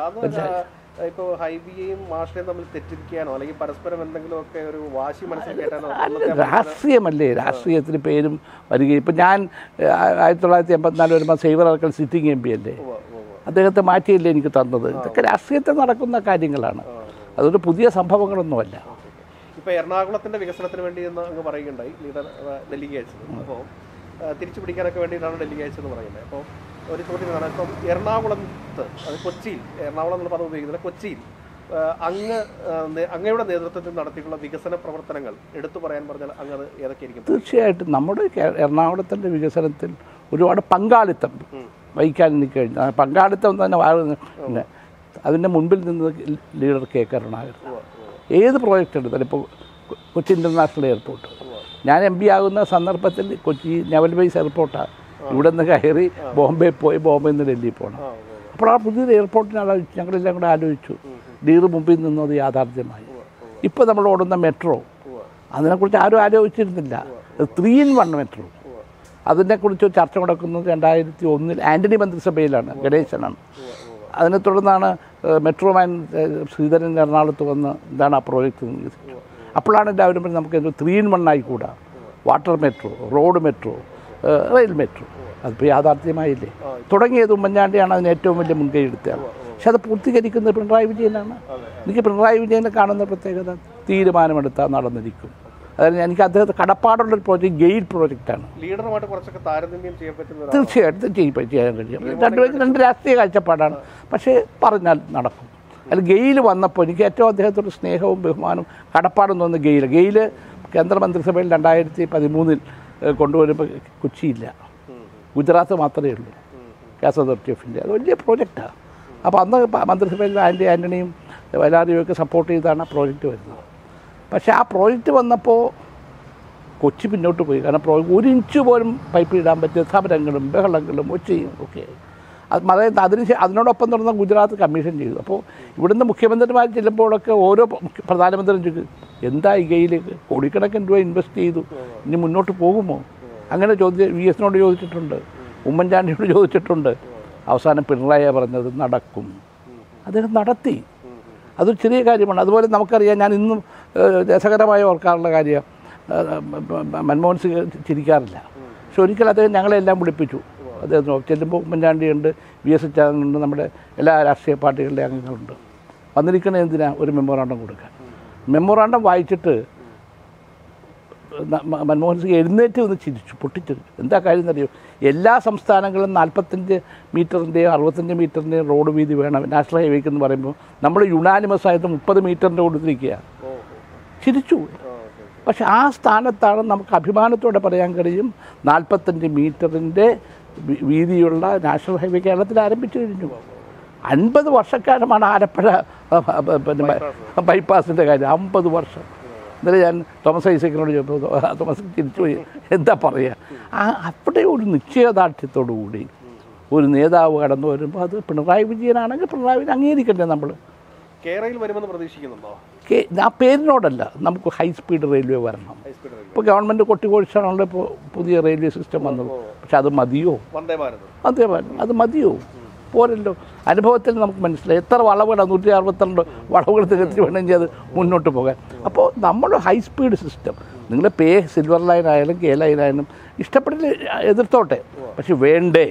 [SPEAKER 1] അത് ഇപ്പോൾ ഹൈബിയെയും മാഷിനെയും തമ്മിൽ തെറ്റിരിക്കാനോ അല്ലെങ്കിൽ പരസ്പരം എന്തെങ്കിലും ഒക്കെ ഒരു വാശി മനസ്സിൽ കേട്ടാനോ
[SPEAKER 2] അല്ല രാഷ്ട്രീയമല്ലേ രാഷ്ട്രീയത്തിന് പേരും വരികയും ഇപ്പം ഞാൻ ഏഹ്, ആയിരത്തി തൊള്ളായിരത്തി എൺപത്തിനാല് വരുമ്പോൾ Xavier Arakkal sitting M P അല്ലേ അദ്ദേഹത്തെ മാറ്റിയല്ലേ എനിക്ക് തന്നത് ഇതൊക്കെ രാഷ്ട്രീയത്തിൽ നടക്കുന്ന കാര്യങ്ങളാണ് അതൊരു പുതിയ സംഭവങ്ങളൊന്നുമല്ല
[SPEAKER 1] ഇപ്പൊ എറണാകുളത്തിന്റെ വികസനത്തിന് വേണ്ടി എന്ന് അങ്ങ് പറയുകയുണ്ടായി ലീഡർ ആ, ഡൽഹിക്ക് അയച്ചത് അപ്പോൾ തിരിച്ചു പിടിക്കാനൊക്കെ വേണ്ടിയിട്ടാണ് ഡൽഹിക്ക് അയച്ചതെന്ന് പറയുന്നത് അപ്പോൾ ഒരു ചോദ്യം ഇതാണ് ഇപ്പം എറണാകുളത്ത് അത് കൊച്ചിയിൽ എറണാകുളം എന്നുള്ള പദം ഉപയോഗിക്കുന്നില്ല കൊച്ചിയിൽ ആ, അങ്ങ് ആ, നേ- അങ്ങയുടെ നേതൃത്വത്തിൽ നടത്തിയിട്ടുള്ള വികസന പ്രവർത്തനങ്ങൾ എടുത്തു പറയാൻ പറഞ്ഞാൽ അങ്ങ് അത് ഏതൊക്കെയായിരിക്കും
[SPEAKER 2] തീർച്ചയായിട്ടും നമ്മുടെ കേ- എറണാകുളത്തിൻ്റെ വികസനത്തിൽ ഒരുപാട് പങ്കാളിത്തം വഹിക്കാൻ എനിക്ക് കഴിഞ്ഞു ആ പങ്കാളിത്തം തന്നെ വാ- പിന്നെ അതിൻ്റെ മുൻപിൽ നിന്ന് ലീഡർ കെ കരുണാകരൻ ഏത് പ്രോജക്റ്റ് എടുത്താലും ഇപ്പോൾ കൊ- കൊച്ചി ഇൻ്റർനാഷണൽ എയർപോർട്ട് ഞാൻ എം പി ആകുന്ന സന്ദർഭത്തിൽ കൊച്ചി നവൽ ബേസ് എയർപോർട്ടാണ് ഇവിടെ നിന്ന് കയറി ബോംബെ പോയി ബോംബെയിൽ നിന്ന് ഡൽഹി പോകണം അപ്പോൾ ആ പുതിയൊരു എയർപോർട്ടിനെ ആലോചിച്ചു ഞങ്ങളെല്ലാം കൂടെ ആലോചിച്ചു ലീഡർ മുമ്പിൽ നിന്നത് യാഥാർത്ഥ്യമായി ഇപ്പോൾ നമ്മൾ ഓടുന്ന മെട്രോ അതിനെക്കുറിച്ച് ആരും ആലോചിച്ചിരുന്നില്ല ത്രീ ഇൻ വൺ മെട്രോ അതിനെക്കുറിച്ച് ചർച്ച നടക്കുന്നത് രണ്ടായിരത്തി ഒന്നിൽ ആൻ്റണി മന്ത്രിസഭയിലാണ് ഗണേശനാണ് അതിനെ തുടർന്നാണ് ഏഹ്, മെട്രോമാൻ ഏഹ്, ശ്രീധരൻ എറണാകുളത്ത് വന്ന് എന്താണ് ആ പ്രോജക്റ്റ് വികസിച്ചത് അപ്പോഴാണ് എല്ലാവരും പറഞ്ഞത് നമുക്ക് ഇത് ത്രീ ഇൻ വൺ ആയിക്കൂടാ വാട്ടർ മെട്രോ റോഡ് മെട്രോ ഏഹ്, റെയിൽ മെട്രോ അതിപ്പോൾ യാഥാർത്ഥ്യമായില്ലേ തുടങ്ങിയത് ഉമ്മൻചാണ്ടിയാണ് അതിന് ഏറ്റവും വലിയ മുൻകൈ എടുത്തത് പക്ഷെ അത് പൂർത്തീകരിക്കുന്നത് പിണറായി വിജയനാണ് എനിക്ക് പിണറായി വിജയനെ കാണുന്ന പ്രത്യേകത തീരുമാനമെടുത്താൽ നടന്നിരിക്കും അതായത് എനിക്ക് അദ്ദേഹത്തെ കടപ്പാടുള്ളൊരു പ്രോജക്റ്റ് ഗെയിൽ പ്രോജക്റ്റാണ്
[SPEAKER 1] ലീഡറുമായിട്ട് കുറച്ചൊക്കെ താരതമ്യം ചെയ്യാൻ പറ്റുന്ന ഒരു
[SPEAKER 2] തീർച്ചയായിട്ടും ചെയ്യ- ചെയ്യാൻ കഴിയും രണ്ടുപേരും രണ്ട് രാഷ്ട്രീയ കാഴ്ചപ്പാടാണ് പക്ഷേ പറഞ്ഞാൽ നടക്കും അതിൽ ഗെയിൽ വന്നപ്പോൾ എനിക്ക് ഏറ്റവും അദ്ദേഹത്തോട് സ്നേഹവും ബഹുമാനവും കടപ്പാടും തോന്നുന്ന ഗെയിൽ ഗെയിൽ കേന്ദ്രമന്ത്രിസഭയിൽ രണ്ടായിരത്തി പതിമൂന്നിൽ കൊണ്ടുവരുമ്പോൾ കൊച്ചിയില്ല ഗുജറാത്ത് മാത്രമേ ഉള്ളൂ ഗ്യാസ് അതോറിറ്റി ഓഫ് ഇന്ത്യ അത് വലിയ പ്രോജക്റ്റാണ് അപ്പോൾ അന്ന് പ- മന്ത്രിസഭയിൽ ആൻറ്റി ആൻ്റണിയും വലാറിയും ഒക്കെ സപ്പോർട്ട് ചെയ്താണ് ആ പ്രോജക്റ്റ് വരുന്നത് പക്ഷേ ആ പ്രോജക്റ്റ് വന്നപ്പോൾ കൊച്ചി പിന്നോട്ട് പോയി കാരണം പ്രോ ഒരു ഇഞ്ച് പോലും പൈപ്പ് ഇടാൻ പറ്റിയ സമരങ്ങളും ബഹളങ്ങളും ഒച്ചയും ഒക്കെ അത് അതായത് അതിന് ശേ- അതിനോടൊപ്പം തുടർന്ന് ഗുജറാത്ത് കമ്മീഷൻ ചെയ്തു അപ്പോൾ ഇവിടുന്ന് മുഖ്യമന്ത്രിമാർ ചെല്ലുമ്പോഴൊക്കെ ഓരോ മുഖ്യ- പ്രധാനമന്ത്രിയും ചോദിക്കും എന്താ ഈ കയ്യിലേക്ക് കോടിക്കണക്കിന് രൂപ ഇൻവെസ്റ്റ് ചെയ്തു ഇനി മുന്നോട്ട് പോകുമോ അങ്ങനെ ചോദ്യം വി എസിനോട് ചോദിച്ചിട്ടുണ്ട് ഉമ്മൻചാണ്ടിയോട് ചോദിച്ചിട്ടുണ്ട് അവസാനം പിണറായി പറഞ്ഞത് നടക്കും അദ്ദേഹം നടത്തി അതൊരു ചെറിയ കാര്യമാണ് അതുപോലെ നമുക്കറിയാം ഞാൻ ഇന്നും ഏഹ്, രസകരമായി ഓർക്കാറുള്ള കാര്യം ഏഹ്, മൻമോഹൻ സിംഗ് ചിരിക്കാറില്ല പക്ഷെ ഒരിക്കൽ അദ്ദേഹം ഞങ്ങളെല്ലാം വിളിപ്പിച്ചു അദ്ദേഹം ചെല്ലുമ്പോൾ ഉമ്മൻചാണ്ടിയുണ്ട് വി എസ് ഉണ്ട് നമ്മുടെ എല്ലാ രാഷ്ട്രീയ പാർട്ടികളുടെ അംഗങ്ങളുണ്ട് വന്നിരിക്കണത് എന്തിനാ ഒരു മെമ്മോറാണ്ടം കൊടുക്കാൻ മെമ്മോറാണ്ടം വായിച്ചിട്ട് ന- മ- മൻമോഹൻ സിംഗ് എഴുന്നേറ്റ് ഒന്ന് ചിരിച്ചു പൊട്ടിച്ചിരിച്ചു എന്താ കാര്യം എന്നറിയോ എല്ലാ സംസ്ഥാനങ്ങളും നാൽപ്പത്തഞ്ച് മീറ്ററിൻ്റെയും അറുപത്തഞ്ച് മീറ്ററിൻ്റെയും റോഡ് വീതി വേണം നാഷണൽ ഹൈവേക്ക് എന്ന് പറയുമ്പോൾ നമ്മൾ യുണാനിമസ് ആയിട്ട് മുപ്പത് മീറ്ററിൻ്റെ കൊടുത്തിരിക്കുക ചിരിച്ചു പക്ഷെ ആ സ്ഥാനത്താണ് നമുക്ക് അഭിമാനത്തോടെ പറയാൻ കഴിയും നാൽപ്പത്തഞ്ച് മീറ്ററിൻ്റെ വി- വീതിയുള്ള നാഷണൽ ഹൈവേ കേരളത്തിൽ ആരംഭിച്ചു കഴിഞ്ഞു അൻപത് വർഷക്കാലമാണ് ആലപ്പുഴ അ, അ, അ, പിന്നെ ബൈപ്പാസിൻ്റെ കാര്യം അമ്പത് വർഷം ഇന്നലെ ഞാൻ തോമസ് ഐസക്കിനോട് ചോദിച്ചപ്പോൾ തോമസ് തിരിച്ചു പോയി എന്താ പറയുക ആ അവിടെ ഒരു നിശ്ചയദാർഢ്യത്തോടു കൂടി ഒരു നേതാവ് കടന്നു വരുമ്പോൾ അത് പിണറായി വിജയനാണെങ്കിൽ പിണറായി വിജയൻ അംഗീകരിക്കണ്ടേ നമ്മൾ
[SPEAKER 1] കേരളയിൽ വരുമെന്ന് പ്രതീക്ഷിക്കുന്നുണ്ടോ
[SPEAKER 2] കേ- ആ പേരിനോടല്ല നമുക്ക് ഹൈ സ്പീഡ് റെയിൽവേ വരണം
[SPEAKER 1] ഹൈസ്പീഡ് റെയിൽ
[SPEAKER 2] ഇപ്പോൾ ഗവൺമെൻറ് കൊട്ടിക്കൊഴിച്ചാണല്ലോ ഇപ്പോൾ പുതിയ റെയിൽവേ സിസ്റ്റം വന്നത് പക്ഷെ അത് മതിയോ
[SPEAKER 1] വന്ദേ ഭാരത്
[SPEAKER 2] അതേപോലെ അത് മതിയോ പോരല്ലോ അനുഭവത്തിൽ നമുക്ക് മനസ്സിലായി എത്ര വളവുകളാണ് നൂറ്റി അറുപത്തിരണ്ട് വളവുകൾ തികച്ചു വേണമെങ്കിൽ അത് മുന്നോട്ട് പോകാൻ അപ്പോൾ നമ്മൾ ഹൈ സ്പീഡ് സിസ്റ്റം നിങ്ങൾ പേ സിൽവർ ലൈൻ ആയാലും കെ ലൈൻ ആയാലും ഇഷ്ടപ്പെട്ടില്ല എതിർത്തോട്ടെ പക്ഷെ വേണ്ടേ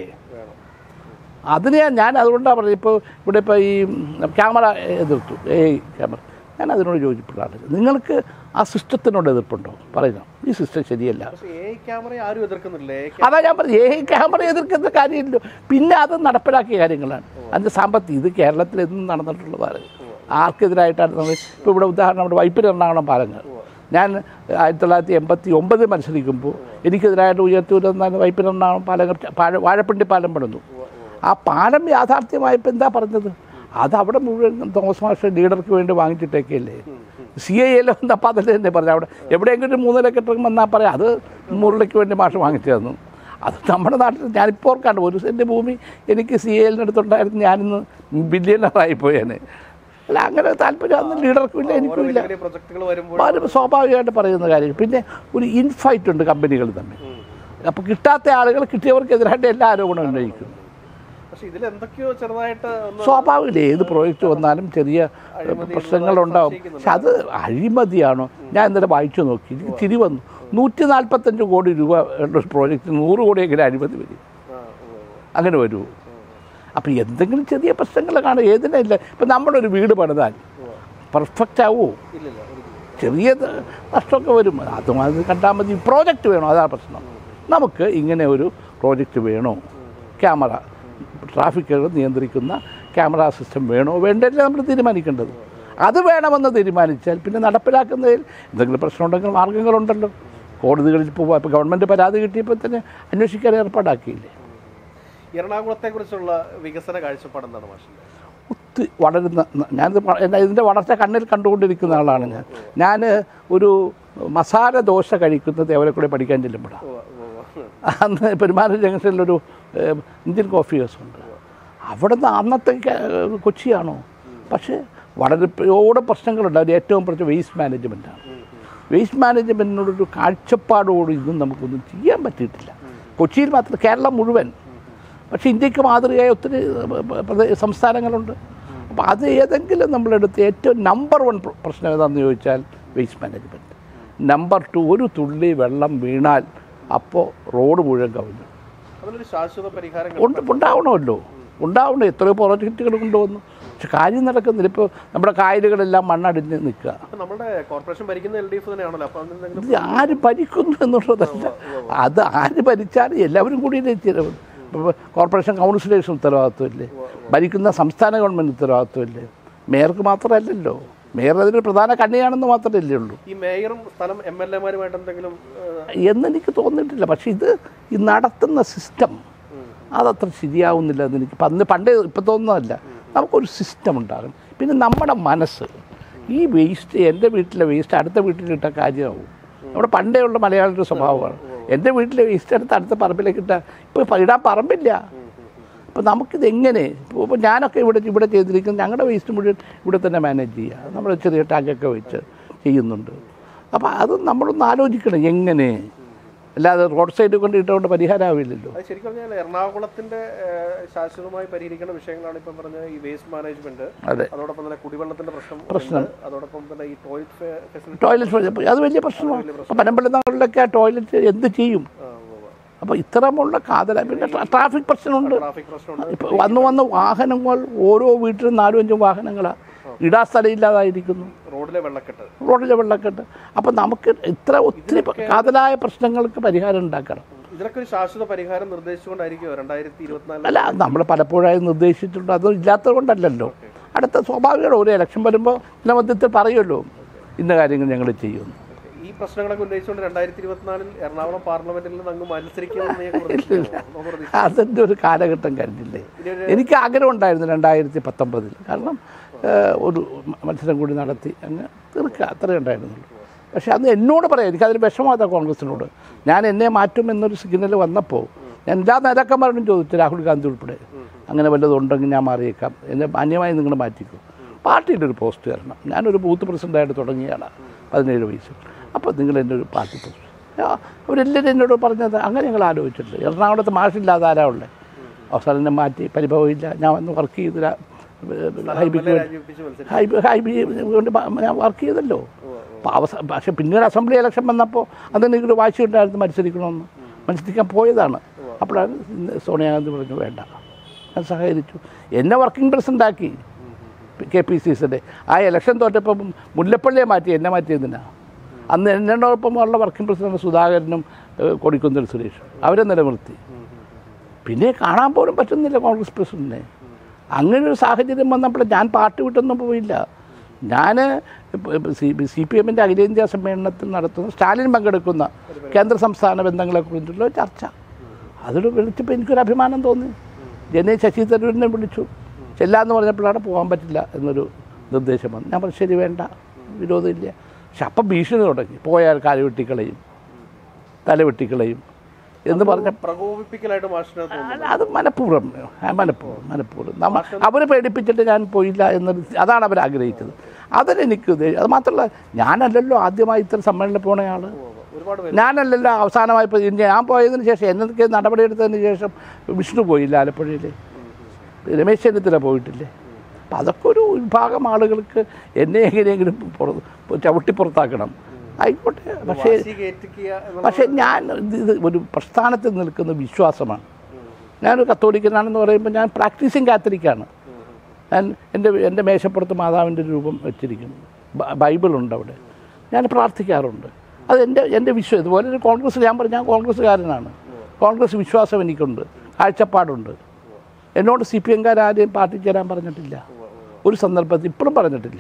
[SPEAKER 2] അതിന് ഞാൻ ഞാൻ അതുകൊണ്ടാണ് പറഞ്ഞത് ഇപ്പോൾ ഇവിടെ ഇപ്പോൾ ഈ ക്യാമറ എതിർത്തു ഏയ് ക്യാമറ ഞാൻ അതിനോട് യോജിപ്പിടാണ് നിങ്ങൾക്ക് ആ സിസ്റ്റത്തിനോട് എതിർപ്പുണ്ടോ പറയുന്നു ഈ സിസ്റ്റം ശരിയല്ല
[SPEAKER 1] പക്ഷേ എ ക്യാമറ ആരും എതിർക്കുന്നില്ലേ
[SPEAKER 2] അതാ ഞാൻ പറഞ്ഞു ഏ ക്യാമറ എതിർക്കുന്ന കാര്യമില്ല പിന്നെ അത് നടപ്പിലാക്കിയ കാര്യങ്ങളാണ് അതിൻ്റെ സാമ്പത്തികം ഇത് കേരളത്തിൽ എന്നും നടന്നിട്ടുള്ളതാണ് ആർക്കെതിരായിട്ടാണ് നമ്മൾ ഇപ്പോൾ ഇവിടെ ഉദാഹരണം നമ്മുടെ വൈപ്പിൻ എറണാകുളം പാലങ്ങൾ ഞാൻ ആയിരത്തി തൊള്ളായിരത്തി എൺപത്തി ഒമ്പത് മത്സരിക്കുമ്പോൾ എനിക്കെതിരായിട്ട് ഉയർത്തി വരുന്ന വൈപ്പിൻ എറണാകുളം പാലങ്ങൾ പാഴ വാഴപ്പിണ്ടി പാലം പണിതു ആ പാലം യാഥാർത്ഥ്യമായപ്പോൾ എന്താ പറഞ്ഞത് അത് അവിടെ മുഴുവൻ തോമസ് മാസ്റ്റർ ലീഡർക്ക് വേണ്ടി വാങ്ങിച്ചിട്ടേക്കല്ലേ സി ഐ എല്ലാം വന്നപ്പോൾ അതല്ലേ തന്നെ പറഞ്ഞു അവിടെ എവിടെയെങ്കിലും ഒരു മൂന്നര കെട്ടിടം വന്നാൽ പറയാം അത് മുരളിക്ക് വേണ്ടി മാഷ് വാങ്ങിച്ചു തന്നു അത് നമ്മുടെ നാട്ടിൽ ഞാനിപ്പോൾ ഓർക്കാണ്ട് ഒരു സെൻറ്റ് ഭൂമി എനിക്ക് സി എല്ലിൻ്റെ അടുത്തുണ്ടായിരുന്നു ഞാനിന്ന് ബില്യണറായി പോയേനെ അല്ല അങ്ങനെ താല്പര്യം അന്ന് ലീഡർക്കും ഇല്ല എനിക്കും ഇല്ല
[SPEAKER 1] വലിയ പ്രൊജക്ടുകൾ വരുമ്പോൾ
[SPEAKER 2] വളരെ സ്വാഭാവികമായിട്ട് പറയുന്ന കാര്യം പിന്നെ ഒരു ഇൻഫൈറ്റ് ഉണ്ട് കമ്പനികൾ തമ്മിൽ അപ്പോൾ കിട്ടാത്ത ആളുകൾ കിട്ടിയവർക്കെതിരായിട്ട് എല്ലാ ആരോപണവും ഉന്നയിക്കുന്നു
[SPEAKER 1] പക്ഷെ ഇതിൽ എന്തൊക്കെയോ ചെറുതായിട്ട് ഒന്ന്
[SPEAKER 2] സ്വാഭാവികമല്ലേ ഏത് പ്രോജക്റ്റ് വന്നാലും ചെറിയ പ്രശ്നങ്ങളുണ്ടാവും പക്ഷെ അത് അഴിമതിയാണോ ഞാൻ ഇന്നലെ വായിച്ചു നോക്കി എനിക്ക് ചിരി വന്നു നൂറ്റി നാൽപ്പത്തഞ്ച് കോടി രൂപ ഉള്ള ഒരു പ്രോജക്റ്റ് നൂറ് കോടിയെങ്കിലും അഴിമതി വരും
[SPEAKER 1] ആ, ഉവ്വ് ഉവ്വ്.
[SPEAKER 2] അങ്ങനെ വരുമോ അപ്പോൾ എന്തെങ്കിലും ചെറിയ പ്രശ്നങ്ങൾ കാണും ഏതിനില്ല ഇപ്പം നമ്മളൊരു വീട് പണിതാൽ പെർഫെക്റ്റ് ആവുമോ
[SPEAKER 1] ഇല്ലില്ല ഒരിക്കലും.
[SPEAKER 2] ചെറിയ ത- നഷ്ടമൊക്കെ വരും അതും അത് കണ്ടാൽ മതി പ്രോജക്റ്റ് വേണോ അതാണ് പ്രശ്നം നമുക്ക് ഇങ്ങനെ ഒരു പ്രോജക്റ്റ് വേണോ ക്യാമറ ട്രാഫിക്കുകൾ നിയന്ത്രിക്കുന്ന ക്യാമറ സിസ്റ്റം വേണോ വേണ്ടല്ലേ നമ്മൾ തീരുമാനിക്കേണ്ടത് അത് വേണമെന്ന് തീരുമാനിച്ചാൽ പിന്നെ നടപ്പിലാക്കുന്നതിൽ എന്തെങ്കിലും പ്രശ്നമുണ്ടെങ്കിൽ മാർഗ്ഗങ്ങളുണ്ടല്ലോ കോടതികളിൽ പോവാം ഇപ്പോൾ ഗവൺമെൻറ് പരാതി കിട്ടിയപ്പോൾ തന്നെ അന്വേഷിക്കാൻ ഏർപ്പാടാക്കിയില്ലേ
[SPEAKER 1] എറണാകുളത്തെ കുറിച്ചുള്ള വികസന കാഴ്ചപ്പാട് എന്താണ് മാഷിന്റെ
[SPEAKER 2] ഒത്തിരി വളരുന്ന ഞാനിത് പ- എന്നാ ഇതിൻ്റെ വളർച്ച കണ്ണിൽ കണ്ടുകൊണ്ടിരിക്കുന്ന ആളാണ് ഞാൻ ഞാൻ ഒരു മസാല ദോശ കഴിക്കുന്നത് അവരെ കൂടെ പഠിക്കാൻ ചെല്ലുമ്പോഴാണ്
[SPEAKER 1] ഉവ്വ് ഉവ്വ് ഉവ്വ്.
[SPEAKER 2] അന്ന് പെരുമാറ്റ ജംഗ്ഷനിലൊരു ഏഹ്, ഇന്ത്യൻ കോഫി ഹൗസ് ഉണ്ട് അവിടെ നിന്ന് അന്നത്തെ ക- കൊച്ചിയാണോ പക്ഷേ വളരെ ഓടെ പ്രശ്നങ്ങളുണ്ട് അതിൽ ഏറ്റവും പ്രശ്നം വേസ്റ്റ് മാനേജ്മെൻറ്റാണ് വേസ്റ്റ് മാനേജ്മെൻറ്റിനോടൊരു കാഴ്ചപ്പാടോട് ഇന്നും നമുക്കൊന്നും ചെയ്യാൻ പറ്റിയിട്ടില്ല കൊച്ചിയിൽ മാത്രം കേരളം മുഴുവൻ പക്ഷേ ഇന്ത്യക്ക് മാതൃകയായ ഒത്തിരി പ്രദേ- സംസ്ഥാനങ്ങളുണ്ട് അപ്പോൾ അത് ഏതെങ്കിലും നമ്മളെടുത്ത് ഏറ്റവും നമ്പർ വൺ പ്രശ്നം ഏതാണെന്ന് ചോദിച്ചാൽ വേസ്റ്റ് മാനേജ്മെൻറ്റ് നമ്പർ ടു ഒരു തുള്ളി വെള്ളം വീണാൽ അപ്പോൾ റോഡ് മുഴുവൻ കവിഞ്ഞു
[SPEAKER 1] അതിനൊരു ശാശ്വത പരിഹാരം
[SPEAKER 2] ഉണ്ട് ഉണ്ടാവണമല്ലോ ഉണ്ടാവണം എത്രയോ പ്രോജക്റ്റുകൾ കൊണ്ടുവന്നു പക്ഷെ കാര്യം നടക്കുന്നില്ല ഇപ്പോൾ നമ്മുടെ കായലുകളെല്ലാം മണ്ണടിഞ്ഞ് നിൽക്കുക
[SPEAKER 1] അപ്പൊ നമ്മുടെ കോർപ്പറേഷൻ ഭരിക്കുന്ന എൽ ഡി എഫ് തന്നെയാണല്ലോ അപ്പൊ അതിനെന്തെങ്കിലും
[SPEAKER 2] ഇത് ആര് ഭരിക്കുന്നു എന്നുള്ളതല്ല അത് ആര് ഭരിച്ചാലും എല്ലാവരും കൂടി കോർപ്പറേഷൻ കൗൺസിലേഴ്സ് ഉത്തരവാദിത്വമില്ലേ ഭരിക്കുന്ന സംസ്ഥാന ഗവൺമെൻറ് ഉത്തരവാദിത്വമില്ലേ മേയർക്ക് മാത്രമല്ലല്ലോ മേയർ അതിന് പ്രധാന കണ്ണിയാണെന്ന് മാത്രമല്ലേ ഉള്ളൂ
[SPEAKER 1] ഈ മേയറും സ്ഥലം എം എൽ എമാരുമായിട്ട് എന്തെങ്കിലും ഏഹ്,
[SPEAKER 2] എന്നെനിക്ക് തോന്നിയിട്ടില്ല പക്ഷേ ഇത് ഈ നടത്തുന്ന സിസ്റ്റം അതത്ര ശരിയാവുന്നില്ല എന്ന് എനിക്ക് പണ്ട് പണ്ടേ ഇപ്പം തോന്നുന്നതല്ല നമുക്കൊരു സിസ്റ്റം ഉണ്ടാകണം പിന്നെ നമ്മുടെ മനസ്സ് ഈ വേസ്റ്റ് എൻ്റെ വീട്ടിലെ വേസ്റ്റ് അടുത്ത വീട്ടിലിട്ട കാര്യമാവും നമ്മുടെ പണ്ടേ ഉള്ള മലയാളിയുടെ സ്വഭാവമാണ് എൻ്റെ വീട്ടിലെ വേസ്റ്റ് എടുത്ത് അടുത്ത പറമ്പിലേക്ക് ഇട്ടാൽ ഇപ്പോൾ ഇടാൻ പറമ്പില്ല അപ്പോൾ നമുക്കിത് എങ്ങനെ ഇപ്പോൾ ഞാനൊക്കെ ഇവിടെ ഇവിടെ ചെയ്തിരിക്കുന്നത് ഞങ്ങളുടെ വേസ്റ്റ് മുഴുവൻ ഇവിടെ തന്നെ മാനേജ് ചെയ്യുക നമ്മൾ ചെറിയ ടാങ്കൊക്കെ വെച്ച് ചെയ്യുന്നുണ്ട് അപ്പോൾ അത് നമ്മളൊന്ന് ആലോചിക്കണം എങ്ങനെ അല്ലാതെ റോഡ് സൈഡിൽ കൊണ്ട് ഇട്ടുകൊണ്ട് പരിഹാരമാവില്ലല്ലോ
[SPEAKER 1] അത് ശരിക്കും പറഞ്ഞാൽ എറണാകുളത്തിന്റെ ഏഹ്, ശാശ്വതമായി പരിഹരിക്കേണ്ട വിഷയങ്ങളാണ് ഇപ്പം പറഞ്ഞ ഈ വേസ്റ്റ് മാനേജ്മെന്റ്
[SPEAKER 2] അതെ
[SPEAKER 1] അതോടൊപ്പം തന്നെ കുടിവെള്ളത്തിന്റെ പ്രശ്നം
[SPEAKER 2] പ്രശ്നം.
[SPEAKER 1] ഉണ്ട്. അതോടൊപ്പം തന്നെ ഈ ടോയ്ലറ്റ് ഫെസിലിറ്റി
[SPEAKER 2] ടോയ്ലറ്റ് അത് വലിയ പ്രശ്നമാണ് അപ്പോൾ പനമ്പള്ളി നഗറിലൊക്കെ ആ ടോയ്ലറ്റ് എന്ത് ചെയ്യും അപ്പോൾ ഇത്തരമുള്ള കാതല പിന്നെ ട്രാ- ട്രാഫിക് പ്രശ്നമുണ്ട്
[SPEAKER 1] ട്രാഫിക് പ്രശ്നമുണ്ട്
[SPEAKER 2] ഇപ്പോൾ വന്ന് വന്ന് വാഹനങ്ങൾ ഓരോ വീട്ടിലും നാലും അഞ്ചും വാഹനങ്ങളാണ് ഇടാൻ സ്ഥലമില്ലാതായിരിക്കുന്നു
[SPEAKER 1] റോഡിലെ വെള്ളക്കെട്ട്
[SPEAKER 2] റോഡിലെ വെള്ളക്കെട്ട് അപ്പം നമുക്ക് ഇത്ര ഒത്തിരി കാതലായ പ്രശ്നങ്ങൾക്ക് പരിഹാരം ഉണ്ടാക്കണം
[SPEAKER 1] ഇതിനൊക്കെ ഒരു ശാശ്വത പരിഹാരം നിർദ്ദേശിച്ചുകൊണ്ടായിരിക്കും രണ്ടായിരത്തി ഇരുപത്തിനാലിൽ
[SPEAKER 2] അല്ല നമ്മൾ പലപ്പോഴായി നിർദ്ദേശിച്ചിട്ടുണ്ട് അത് ഇല്ലാത്തത് കൊണ്ടല്ലല്ലോ അടുത്ത സ്വാഭാവികമാണ് ഒരു ഇലക്ഷൻ വരുമ്പോൾ ചില മധ്യത്തിൽ പറയുമല്ലോ ഇന്ന കാര്യങ്ങൾ ഞങ്ങൾ ചെയ്യുന്നു
[SPEAKER 1] ഈ പ്രശ്നങ്ങളൊക്കെ ഉന്നയിച്ചുകൊണ്ട് രണ്ടായിരത്തി ഇരുപത്തിനാലിൽ എറണാകുളം പാർലമെന്റിൽ നിന്ന് അങ്ങ് മത്സരിക്കുമെന്ന് ഞാൻ പ്രതീക്ഷിക്കുന്നു. നമുക്ക് പ്രതീക്ഷിക്കാം.
[SPEAKER 2] അതിൻ്റെ ഒരു കാലഘട്ടം കഴിഞ്ഞില്ലേ എനിക്ക് ആഗ്രഹം ഉണ്ടായിരുന്നു രണ്ടായിരത്തി പത്തൊമ്പതിൽ കാരണം ഏഹ്, ഒരു മ- മത്സരം കൂടി നടത്തി അങ്ങ് തീർക്കുക അത്രയേ ഉണ്ടായിരുന്നുള്ളൂ പക്ഷേ അന്ന് എന്നോട് പറയാം എനിക്കതിന് വിഷമമാത്ത കോൺഗ്രസിനോട് ഞാൻ എന്നെ മാറ്റും എന്നൊരു സിഗ്നൽ വന്നപ്പോൾ ഞാൻ എല്ലാ നേതാക്കന്മാരോടും ചോദിച്ചു രാഹുൽ ഗാന്ധി ഉൾപ്പെടെ അങ്ങനെ വല്ലതും ഉണ്ടെങ്കിൽ ഞാൻ മാറിയേക്കാം എന്നെ മാന്യമായി നിങ്ങൾ മാറ്റിക്കോ പാർട്ടിയുടെ ഒരു പോസ്റ്റ് തരണം ഞാനൊരു ബൂത്ത് പ്രസിഡൻ്റായിട്ട് തുടങ്ങിയാണ് പതിനേഴ് വയസ്സിൽ അപ്പോൾ നിങ്ങൾ എൻ്റെ ഒരു പാർട്ടി പോസ്റ്റ് ആ, അവരെല്ലാവരും എന്നോട് പറഞ്ഞത് അങ്ങനെ ഞങ്ങൾ ആലോചിച്ചിട്ടുണ്ട് എറണാകുളത്ത് മാഷില്ലാതെ ആരാ ഉള്ളത് അവസാനം എന്നെ മാറ്റി പരിഭവമില്ല ഞാൻ വന്ന് വർക്ക് ചെയ്തില്ല ഹൈബിക്ക് വേണ്ടി
[SPEAKER 1] രാജിവെപ്പിച്ച് മത്സരിക്കും
[SPEAKER 2] ഹൈബി ഹൈബി കൊണ്ട് ബ- ഞാൻ വർക്ക് ചെയ്തല്ലോ അപ്പോൾ അവസാനം പക്ഷേ പിന്നീട് അസംബ്ലി ഇലക്ഷൻ വന്നപ്പോൾ അന്ന് എനിക്കൊരു വാശിയുണ്ടായിരുന്നു മത്സരിക്കണമെന്ന് മത്സരിക്കാൻ പോയതാണ് അപ്പോഴാണ് ഇന്ന് സോണിയാഗാന്ധി പറഞ്ഞു വേണ്ട ഞാൻ സഹകരിച്ചു എന്നെ വർക്കിംഗ് പ്രസിഡൻ്റ് ആക്കി കെ പി സി സിയുടെ ആ ഇലക്ഷൻ തോറ്റപ്പം മുല്ലപ്പള്ളിയെ മാറ്റി എന്നെ മാറ്റിയതിനാ അന്ന് എന്നോടൊപ്പം ഉള്ള വർക്കിംഗ് പ്രസിഡന്റ് സുധാകരനും ഏഹ്, കൊടിക്കുന്നിൽ സുരേഷും അവരെ നിലനിർത്തി പിന്നെ കാണാൻ പോലും പറ്റുന്നില്ല കോൺഗ്രസ് പ്രസിഡന്റിനെ അങ്ങനെ ഒരു സാഹചര്യം വന്നപ്പോൾ ഞാൻ പാർട്ടി വിട്ടൊന്നും പോയില്ല ഞാൻ സി സി പി എമ്മിൻ്റെ അഖിലേന്ത്യാ സമ്മേളനത്തിൽ നടത്തുന്ന സ്റ്റാലിൻ പങ്കെടുക്കുന്ന കേന്ദ്ര സംസ്ഥാന ബന്ധങ്ങളെക്കുറിച്ചുള്ള ചർച്ച അതൊരു വിളിച്ചപ്പോൾ എനിക്കൊരു അഭിമാനം തോന്നി എന്നെ ശശി തരൂരിനെ വിളിച്ചു ചെല്ലാന്ന് പറഞ്ഞപ്പോഴാണ് പോകാൻ പറ്റില്ല എന്നൊരു നിർദ്ദേശം വന്നു ഞാൻ പറഞ്ഞു ശരി വേണ്ട വിരോധമില്ല പക്ഷെ അപ്പം ഭീഷണി തുടങ്ങി പോയാൽ കാല് വെട്ടിക്കളയും തല വെട്ടിക്കളയും എന്ന് പറഞ്ഞ
[SPEAKER 1] പ്രകോപിപ്പിക്കലായിട്ട് മാഷിനെ തോന്നുന്നു
[SPEAKER 2] അല്ല, അത് മനഃപൂർവ്വം ആ, മനഃപൂർവ്വം മനഃപൂർവ്വം നമ്മ അവരെ പേടിപ്പിച്ചിട്ട് ഞാൻ പോയില്ല എന്നൊരു അതാണ് അവർ ആഗ്രഹിച്ചത് അതിനെനിക്ക് ദേ- അത് മാത്രമല്ല ഞാനല്ലല്ലോ ആദ്യമായി ഇത്ര സമ്മേളനം പോണയാൾ
[SPEAKER 1] ഒരുപാട് പേര്
[SPEAKER 2] ഞാനല്ലല്ലോ അവസാനമായി പോയി ഞാൻ പോയതിന് ശേഷം എന്നൊക്കെ നടപടിയെടുത്തതിന് ശേഷം വിഷ്ണു പോയില്ല ആലപ്പുഴയിൽ രമേശ് ചെന്നിത്തല പോയിട്ടില്ലേ അപ്പം അതൊക്കെ ഒരു വിഭാഗം ആളുകൾക്ക് എന്നെ എങ്ങനെയെങ്കിലും പുറ- ചവിട്ടി പുറത്താക്കണം ആയിക്കോട്ടെ പക്ഷേ
[SPEAKER 1] വാശി കയറ്റിക്കുക എന്നുള്ള
[SPEAKER 2] പക്ഷേ ഞാൻ ഇത് ഇത് ഒരു പ്രസ്ഥാനത്തിൽ നിൽക്കുന്ന വിശ്വാസമാണ് ഞാനൊരു കത്തോലിക്കനാണെന്ന് പറയുമ്പോൾ ഞാൻ പ്രാക്ടീസിങ് കാത്തലിക്കാണ് ഞാൻ എൻ്റെ എൻ്റെ മേശപ്പുറത്ത് മാതാവിൻ്റെ രൂപം വെച്ചിരിക്കുന്നു ബ- ബൈബിളുണ്ട് അവിടെ ഞാൻ പ്രാർത്ഥിക്കാറുണ്ട് അത് എൻ്റെ എൻ്റെ വിശ്വാസം ഇതുപോലെ ഒരു കോൺഗ്രസ് ഞാൻ പറഞ്ഞു ഞാൻ കോൺഗ്രസ്സുകാരനാണ് കോൺഗ്രസ് വിശ്വാസം എനിക്കുണ്ട് കാഴ്ചപ്പാടുണ്ട് എന്നോട് സി പി എംകാരും പാർട്ടി ചേരാൻ പറഞ്ഞിട്ടില്ല ഒരു സന്ദർഭത്തിൽ ഇപ്പോഴും പറഞ്ഞിട്ടില്ല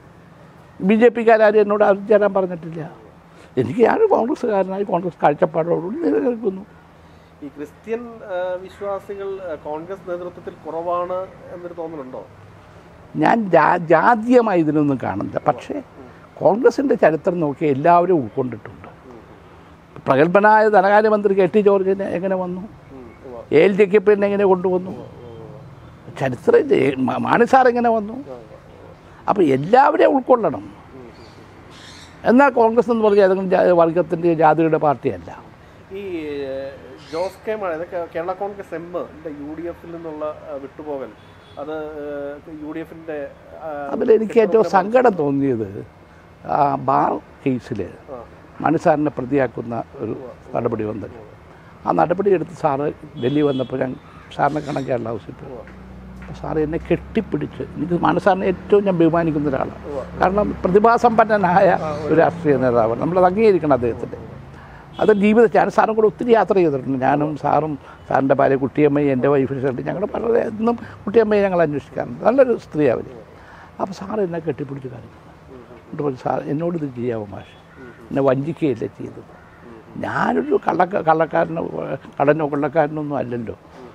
[SPEAKER 2] ബി ജെ പിക്കാരും എന്നോട് അത് ചേരാൻ പറഞ്ഞിട്ടില്ല എനിക്ക് ഞാൻ കോൺഗ്രസ്സുകാരനായി കോൺഗ്രസ് കാഴ്ചപ്പാടോടുകൂടി നിലനിൽക്കുന്നു
[SPEAKER 1] ഈ ക്രിസ്ത്യൻ ആ, വിശ്വാസികൾ ആ, കോൺഗ്രസ് നേതൃത്വത്തിൽ കുറവാണ് എന്നൊരു തോന്നലുണ്ടോ
[SPEAKER 2] ഞാൻ ജാ- ജാതീയമായി ഇതിനൊന്നും കാണുന്നില്ല പക്ഷേ കോൺഗ്രസിൻ്റെ ചരിത്രം നോക്കി എല്ലാവരും ഉൾക്കൊണ്ടിട്ടുണ്ട് പ്രഗത്ഭനായ ധനകാര്യമന്ത്രി കെ ടി ജോർജിനെ എങ്ങനെ വന്നു എ എൽ ജെക്കിപ്പിനെ എങ്ങനെ കൊണ്ടുവന്നു ചരിത്രം ഇത് മാ- മാണി സാർ എങ്ങനെ വന്നു അപ്പോൾ എല്ലാവരെയും ഉൾക്കൊള്ളണം എന്നാൽ കോൺഗ്രസ് എന്ന് പറഞ്ഞാൽ ഏതെങ്കിലും ജാ- വർഗത്തിൻ്റെ ജാതിയുടെ പാർട്ടിയല്ല
[SPEAKER 1] ഈ ഏ, ജോസ് കെ മാണി ഇതൊക്കെ Kerala Congress M U D എഫിൽ നിന്നുള്ള ആ, വിട്ടുപോകൽ അത് യു ഡി എഫിന്റെ
[SPEAKER 2] അതിലെനിക്ക് ഏറ്റവും സങ്കടം തോന്നിയത് ആ ബാർ കേസിൽ മണിസാറിനെ പ്രതിയാക്കുന്ന ഒരു നടപടി വന്നത് ആ നടപടി എടുത്ത് സാറ് ഡൽഹി വന്നപ്പോൾ ഞാൻ സാറിനെ കാണാൻ കേരള ഹൗസിൽ പോയി അപ്പോൾ സാറ് എന്നെ കെട്ടിപ്പിടിച്ച് എനിക്ക് മണിസാറിനെ ഏറ്റവും ഞാൻ ബഹുമാനിക്കുന്ന ഒരാളാണ് കാരണം പ്രതിഭാസമ്പന്നനായ ഒരു രാഷ്ട്രീയ നേതാവാണ് നമ്മളത് അംഗീകരിക്കണം അദ്ദേഹത്തിൻ്റെ അത് ജീവിത ഞാൻ സാറും കൂടെ ഒത്തിരി യാത്ര ചെയ്തിട്ടുണ്ട് ഞാനും സാറും സാറിൻ്റെ ഭാര്യ കുട്ടിയമ്മയും എൻ്റെ വൈഫ് ഷർട്ട് ഞങ്ങൾ വളരെ എന്നും കുട്ടിയമ്മയെ ഞങ്ങൾ അന്വേഷിക്കാറുണ്ട് നല്ലൊരു സ്ത്രീ അവർ അപ്പോൾ സാർ എന്നെ കെട്ടിപ്പിടിച്ച് കാണിക്കുന്നു എന്നിട്ട് പറഞ്ഞു സാർ എന്നോട് ഇത് ചെയ്യാവോ മാഷ് എന്നെ വഞ്ചിക്കുകയല്ലേ ചെയ്തത് ഞാനൊരു കള്ളക്ക കള്ളക്കാരനോ കടനോ കൊള്ളക്കാരനൊന്നും അല്ലല്ലോ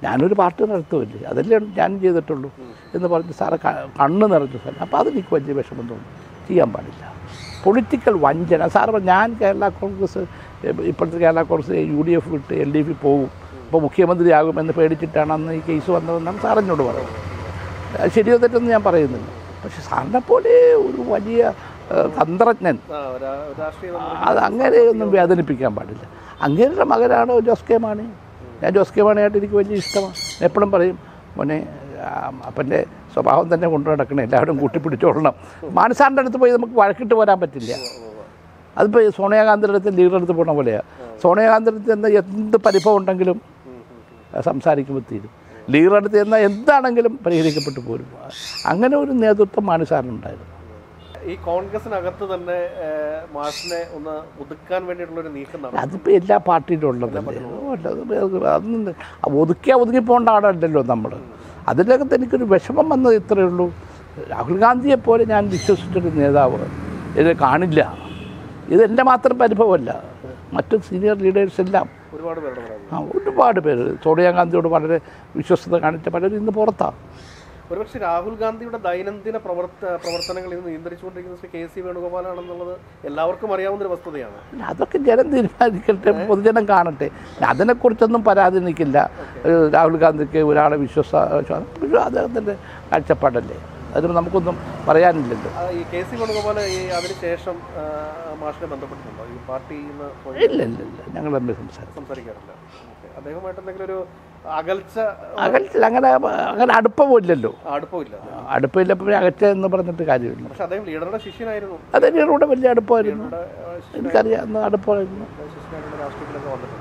[SPEAKER 2] ഞാനൊരു പാർട്ടി നടത്തുമില്ലേ അതല്ലേ ഞാൻ ചെയ്തിട്ടുള്ളൂ എന്ന് പറഞ്ഞ് സാറെ ക- കണ്ണ് നിറഞ്ഞു സാർ അപ്പോൾ അതെനിക്ക് വലിയ വിഷമം തോന്നി ചെയ്യാൻ പാടില്ല പൊളിറ്റിക്കൽ വഞ്ചന സാറ് പറഞ്ഞു, ഞാൻ കേരള കോൺഗ്രസ് ഏഹ്, ഇപ്പോഴത്തെ Kerala Congress U D F വിട്ട് എൽ ഡി എഫ് പോകും ഇപ്പോൾ മുഖ്യമന്ത്രിയാകും എന്ന് പേടിച്ചിട്ടാണ് അന്ന് ഈ കേസ് വന്നതെന്നാണ് സാറെന്നോട് പറയുന്നത് അത് ശരിയോ തെറ്റൊന്നും ഞാൻ പറയുന്നില്ല പക്ഷെ സാറിനെ പോലെ ഒരു വലിയ ഏഹ്, തന്ത്രജ്ഞൻ
[SPEAKER 1] ആ, രാ- രാഷ്ട്രീയ
[SPEAKER 2] അത് അങ്ങനെയൊന്നും വേദനിപ്പിക്കാൻ പാടില്ല അങ്ങേരുടെ മകനാണ് ജോസ് കെ മാണി ഞാൻ ജോസ് കെ മാണിയായിട്ട് എനിക്ക് വലിയ ഇഷ്ടമാണ് ഞാൻ എപ്പോഴും പറയും മോനെ ആ, അപ്പൻ്റെ സ്വഭാവം തന്നെ കൊണ്ടു നടക്കണം എല്ലാവരും കൂട്ടിപ്പിടിച്ചോളണം മാനസാറിൻ്റെ അടുത്ത് പോയി നമുക്ക് വഴക്കിട്ട് വരാൻ പറ്റില്ല അതിപ്പോൾ സോണിയാഗാന്ധിയുടെ അടുത്ത് ലീഡർ അടുത്ത് പോണ പോലെയാണ് സോണിയാഗാന്ധിയുടെ അടുത്ത് ചെന്ന എന്ത് പരിഭവം ഉണ്ടെങ്കിലും സംസാരിക്കുമ്പോൾ തീരും ലീഡർ അടുത്ത് ചെന്നാൽ എന്താണെങ്കിലും പരിഹരിക്കപ്പെട്ടു പോരും അങ്ങനെ ഒരു നേതൃത്വം മാനസാറിനുണ്ടായിരുന്നു
[SPEAKER 1] ഈ കോൺഗ്രസിനകത്ത് തന്നെ ഏഹ്, മാഷിനെ ഒന്ന് ഒതുക്കാൻ വേണ്ടിയിട്ടുള്ള ഒരു നീക്കം നടന്നു
[SPEAKER 2] അതിപ്പോൾ എല്ലാ പാർട്ടിയിലും ഉള്ളതല്ലേ അല്ല, അതൊന്നും ഒതുക്കിയാൽ ഒതുങ്ങിപ്പോണ്ട ആളല്ലല്ലോ നമ്മൾ അതിനകത്ത് എനിക്കൊരു വിഷമം വന്നത് ഇത്രയേ ഉള്ളൂ രാഹുൽ ഗാന്ധിയെ പോലെ ഞാൻ വിശ്വസിച്ചൊരു നേതാവ് ഇത് കാണില്ല ഇതെൻ്റെ മാത്രം പരിഭവമല്ല മറ്റു സീനിയർ ലീഡേഴ്സ് എല്ലാം
[SPEAKER 1] ഒരുപാട് പേരുടെ പരാതി
[SPEAKER 2] ആ ഒരുപാട് പേര് സോണിയാഗാന്ധിയോട് വളരെ വിശ്വസ്തത കാണിച്ച പലരും ഇന്ന് പുറത്താണ്
[SPEAKER 1] ഒരുപക്ഷെ രാഹുൽ ഗാന്ധിയുടെ ദൈനംദിന പ്രവർത്ത പ്രവർത്തനങ്ങൾ ഇത് നിയന്ത്രിച്ചുകൊണ്ടിരിക്കുന്ന ശ്രീ കെ സി വേണുഗോപാലാണെന്നുള്ളത് എല്ലാവർക്കും അറിയാവുന്ന ഒരു വസ്തുതയാണ്
[SPEAKER 2] അല്ല, അതൊക്കെ ജനം തീരുമാനിക്കട്ടെ പൊതുജനം കാണട്ടെ അതിനെക്കുറിച്ചൊന്നും പരാതി നിൽക്കില്ല ഏഹ് രാഹുൽ ഗാന്ധിക്ക് ഒരാളെ വിശ്വസ വിശ്വാസം അദ്ദേഹത്തിൻ്റെ കാഴ്ചപ്പാടല്ലേ അതിന് നമുക്കൊന്നും പറയാനില്ലല്ലോ
[SPEAKER 1] ആ, ഈ കെ സി വേണുഗോപാൽ ഈ അതിനുശേഷം ആ, മാഷിനെ ബന്ധപ്പെട്ടിട്ടുണ്ടോ ഈ പാർട്ടിയിൽ നിന്ന് പോയി
[SPEAKER 2] ഇല്ല ഇല്ല ഇല്ല ഞങ്ങൾ തമ്മിൽ സംസാരിക്കും
[SPEAKER 1] സംസാരിക്കാറില്ല ഓക്കേ. അദ്ദേഹമായിട്ട് എന്തെങ്കിലും ഒരു അകൽച്ച
[SPEAKER 2] അകലത്തിൽ അങ്ങനെ അങ്ങനെ അടുപ്പമില്ലല്ലോ
[SPEAKER 1] അടുപ്പമില്ല
[SPEAKER 2] അടുപ്പമില്ലപ്പോൾ പിന്നെ അകച്ച എന്ന് പറഞ്ഞിട്ട് കാര്യമില്ല
[SPEAKER 1] പക്ഷെ അദ്ദേഹം ലീഡറുടെ ശിഷ്യനായിരുന്നു
[SPEAKER 2] അതെന്നോട് വലിയ അടുപ്പമായിരുന്നു
[SPEAKER 1] ലീഡറുടെ ആ, ശിഷ്യനായിരുന്നു.
[SPEAKER 2] എനിക്കറിയാവുന്ന അടുപ്പമായിരുന്നു
[SPEAKER 1] ശിഷ്യനായിട്ടുള്ള രാഷ്ട്രീയത്തിലൊക്കെ വന്നിട്ടുണ്ട്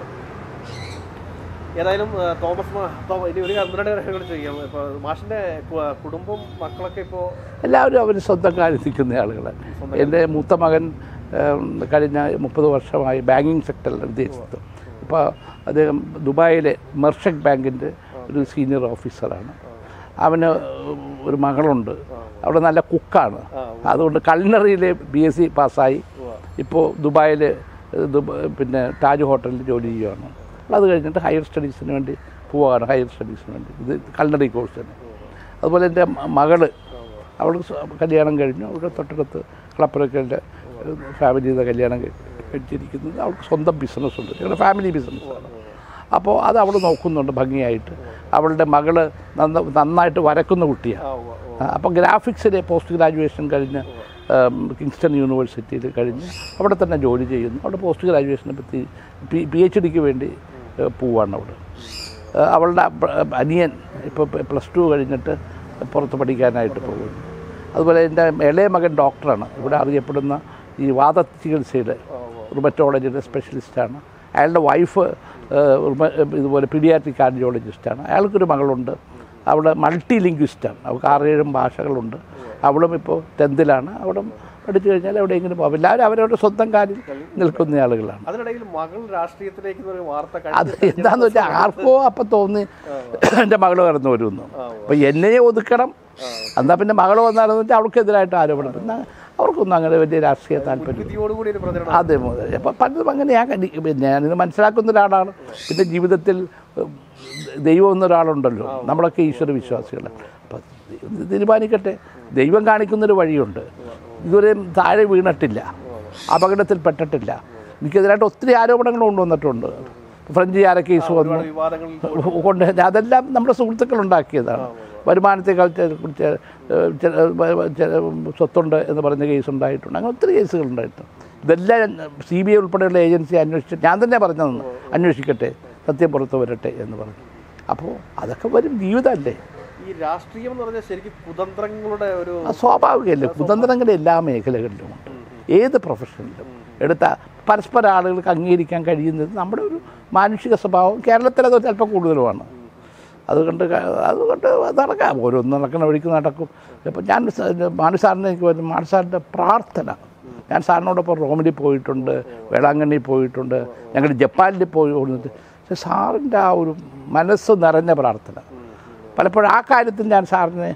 [SPEAKER 1] ഏതായാലും ആ, തോമസ് മാ- തോ- ഇനി ഒരു ഒന്നരണ്ട് കാര്യം കൂടി ചെയ്യാം ഇപ്പോൾ മാഷിന്റെ കു- കുടുംബം മക്കളൊക്കെ ഇപ്പോൾ
[SPEAKER 2] എല്ലാവരും അവർ സ്വന്തം കാര്യം നിൽക്കുന്ന ആളുകളാണ് എൻ്റെ മൂത്ത മകൻ ഏം, കഴിഞ്ഞ മുപ്പത് വർഷമായി ബാങ്കിങ് സെക്ടറിൽ ഉദ്ദേശിച്ചത് ഇപ്പോൾ അദ്ദേഹം ദുബായിലെ മെർഷക് ബാങ്കിൻ്റെ ഒരു സീനിയർ ഓഫീസറാണ് അവന് ഒരു മകളുണ്ട് അവിടെ നല്ല കുക്കാണ് അതുകൊണ്ട് കൾണറിയിലെ ബി എസ് സി പാസ്സായി ഇപ്പോൾ ദുബായിൽ പിന്നെ താജ് ഹോട്ടലിൽ ജോലി ചെയ്യുകയാണ് അത് കഴിഞ്ഞിട്ട് ഹയർ സ്റ്റഡീസിന് വേണ്ടി പോവുകയാണ് ഹയർ സ്റ്റഡീസിന് വേണ്ടി ഇത് കൾണറി കോഴ്സ് തന്നെ അതുപോലെ എൻ്റെ മ- മകള് അവൾക്ക് സ്വ- കല്യാണം കഴിഞ്ഞു അവിടെ തൊട്ടടുത്ത് കളപ്പുരക്കലിൻ്റെ ഫാമിലി ചെയ്ത കല്യാണം കഴി- കഴിച്ചിരിക്കുന്നത് അവൾക്ക് സ്വന്തം ബിസിനസ്സുണ്ട് ഞങ്ങളുടെ ഫാമിലി ബിസിനസ്സാണ് അപ്പോൾ അത് അവൾ നോക്കുന്നുണ്ട് ഭംഗിയായിട്ട് അവളുടെ മകള് നന്ന നന്നായിട്ട് വരക്കുന്ന കുട്ടിയാണ്
[SPEAKER 1] ആ ഉവ്വ് ഉവ്വ്.
[SPEAKER 2] അപ്പോൾ ഗ്രാഫിക്സിലെ പോസ്റ്റ് ഗ്രാജുവേഷൻ കഴിഞ്ഞ് ഉം, കിങ്സ്റ്റൺ യൂണിവേഴ്സിറ്റിയിൽ കഴിഞ്ഞ് അവിടെ തന്നെ ജോലി ചെയ്യുന്നു അവിടെ പോസ്റ്റ് ഗ്രാജുവേഷനെ പറ്റി പി പി എച്ച് ഡിക്ക് വേണ്ടി ഏഹ്, പോവാണ് അവിടെ ഏഹ്, അവളുടെ അപ്പ- അനിയൻ ഇപ്പോൾ പ്ലസ് ടു കഴിഞ്ഞിട്ട് പുറത്ത് പഠിക്കാനായിട്ട് പോകുന്നു അതുപോലെ എൻ്റെ ഇളയ മകൻ ഡോക്ടറാണ് ഇവിടെ അറിയപ്പെടുന്ന ഈ വാദ ചികിത്സയുടെ റുമറ്റോളജിയുടെ സ്പെഷ്യലിസ്റ്റാണ് അയാളുടെ വൈഫ് ഏഹ്, റുമ- ഇതുപോലെ പീഡിയാട്രിക് കാർഡിയോളജിസ്റ്റാണ് അയാൾക്കൊരു മകളുണ്ട് അവിടെ മൾട്ടി ലിംഗ്വിസ്റ്റാണ് അവൾക്ക് ആറേഴും ഭാഷകളുണ്ട് അവളും ഇപ്പോൾ ടെൻത്തിലാണ് അവിടെ പഠിച്ചു കഴിഞ്ഞാൽ എവിടെയെങ്കിലും പോകും എല്ലാവരും അവരവരുടെ സ്വന്തം കാര്യം നിൽക്കുന്ന ആളുകളാണ്
[SPEAKER 1] അതിനിടയിൽ മകൾ രാഷ്ട്രീയത്തിലേക്ക് ഒരു വാർത്ത
[SPEAKER 2] അത്
[SPEAKER 1] കഴിഞ്ഞ
[SPEAKER 2] എന്താന്ന് വെച്ചാൽ ആർക്കോ അപ്പം തോന്നി എൻ്റെ മകൾ കടന്നു വരുമെന്ന് അപ്പം എന്നെ ഒതുക്കണം എന്നാൽ പിന്നെ മകൾ വന്നാലെന്ന് വെച്ചാൽ അവൾക്കെതിരായിട്ട് ആരോപണം പിന്നെ അവർക്കൊന്നും അങ്ങനെ വലിയ രാഷ്ട്രീയ താല്പര്യം
[SPEAKER 1] വിധിയോടുകൂടി ഒരു പ്രചരണം
[SPEAKER 2] അതെ മുതൽ അപ്പം പലതും അങ്ങനെ ഞാൻ കണ്ടി പിന്നെ ഞാനിത് മനസ്സിലാക്കുന്ന ഒരാളാണ് പിന്നെ ജീവിതത്തിൽ ഉം, ദൈവം എന്നൊരാളുണ്ടല്ലോ നമ്മളൊക്കെ ഈശ്വര വിശ്വാസികളാണ് അപ്പം ദൈവം തീരുമാനിക്കട്ടെ ദൈവം കാണിക്കുന്നൊരു വഴിയുണ്ട് ഇതുവരെ താഴെ വീണിട്ടില്ല അപകടത്തിൽപ്പെട്ടിട്ടില്ല എനിക്കെതിരായിട്ട് ഒത്തിരി ആരോപണങ്ങൾ കൊണ്ടുവന്നിട്ടുണ്ട് ഫ്രഞ്ച് ചാര കേസ് വന്നു
[SPEAKER 1] വിവാദങ്ങളിൽ
[SPEAKER 2] കൊണ്ട് അതെല്ലാം നമ്മുടെ സുഹൃത്തുക്കൾ ഉണ്ടാക്കിയതാണ് വരുമാനത്തെക്കാൾ ചെ- കുറിച്ച് ഏഹ് ചെ- ഏഹ് ചെ- സ്വത്തുണ്ട് എന്ന് പറഞ്ഞ കേസ് ഉണ്ടായിട്ടുണ്ട് അങ്ങനെ ഒത്തിരി കേസുകൾ ഉണ്ടായിട്ടുണ്ട് ഇതെല്ലാം സി ബി ഐ ഉൾപ്പെടെയുള്ള ഏജൻസി അന്വേഷിച്ച് ഞാൻ തന്നെ പറഞ്ഞതെന്ന് അന്വേഷിക്കട്ടെ സത്യം പുറത്ത് വരട്ടെ എന്ന് പറഞ്ഞു അപ്പോൾ അതൊക്കെ വരും ജീവിതമല്ലേ
[SPEAKER 1] ഈ രാഷ്ട്രീയം എന്ന് പറഞ്ഞാൽ ശരിക്കും കുതന്ത്രങ്ങളുടെ ഒരു
[SPEAKER 2] അത് സ്വാഭാവികമല്ലേ കുതന്ത്രങ്ങൾ എല്ലാ മേഖലകളിലുമുണ്ട് ഏത് പ്രൊഫഷനിലും എടുത്ത പരസ്പര ആളുകൾക്ക് അംഗീകരിക്കാൻ കഴിയുന്നത് നമ്മുടെ ഒരു മാനുഷിക സ്വഭാവം കേരളത്തിലത് ചിലപ്പോൾ കൂടുതലുമാണ് അതുകൊണ്ട് ക- അതുകൊണ്ട് നടക്കാം ഓരോന്ന് നടക്കുന്ന വഴിക്ക് നടക്കും ഇപ്പം ഞാൻ സ- മാണി സാറിനെ എനിക്ക് വരുന്ന മാണി സാറിൻ്റെ പ്രാർത്ഥന ഞാൻ സാറിനോടൊപ്പം റോമിൽ പോയിട്ടുണ്ട് വേളാങ്കണ്ണി പോയിട്ടുണ്ട് ഞങ്ങൾ ജപ്പാനിൽ പോയി ഓടുന്നത് പക്ഷേ സാറിൻ്റെ ആ ഒരു മനസ്സ് നിറഞ്ഞ പ്രാർത്ഥന പലപ്പോഴും ആ കാര്യത്തിൽ ഞാൻ സാറിനെ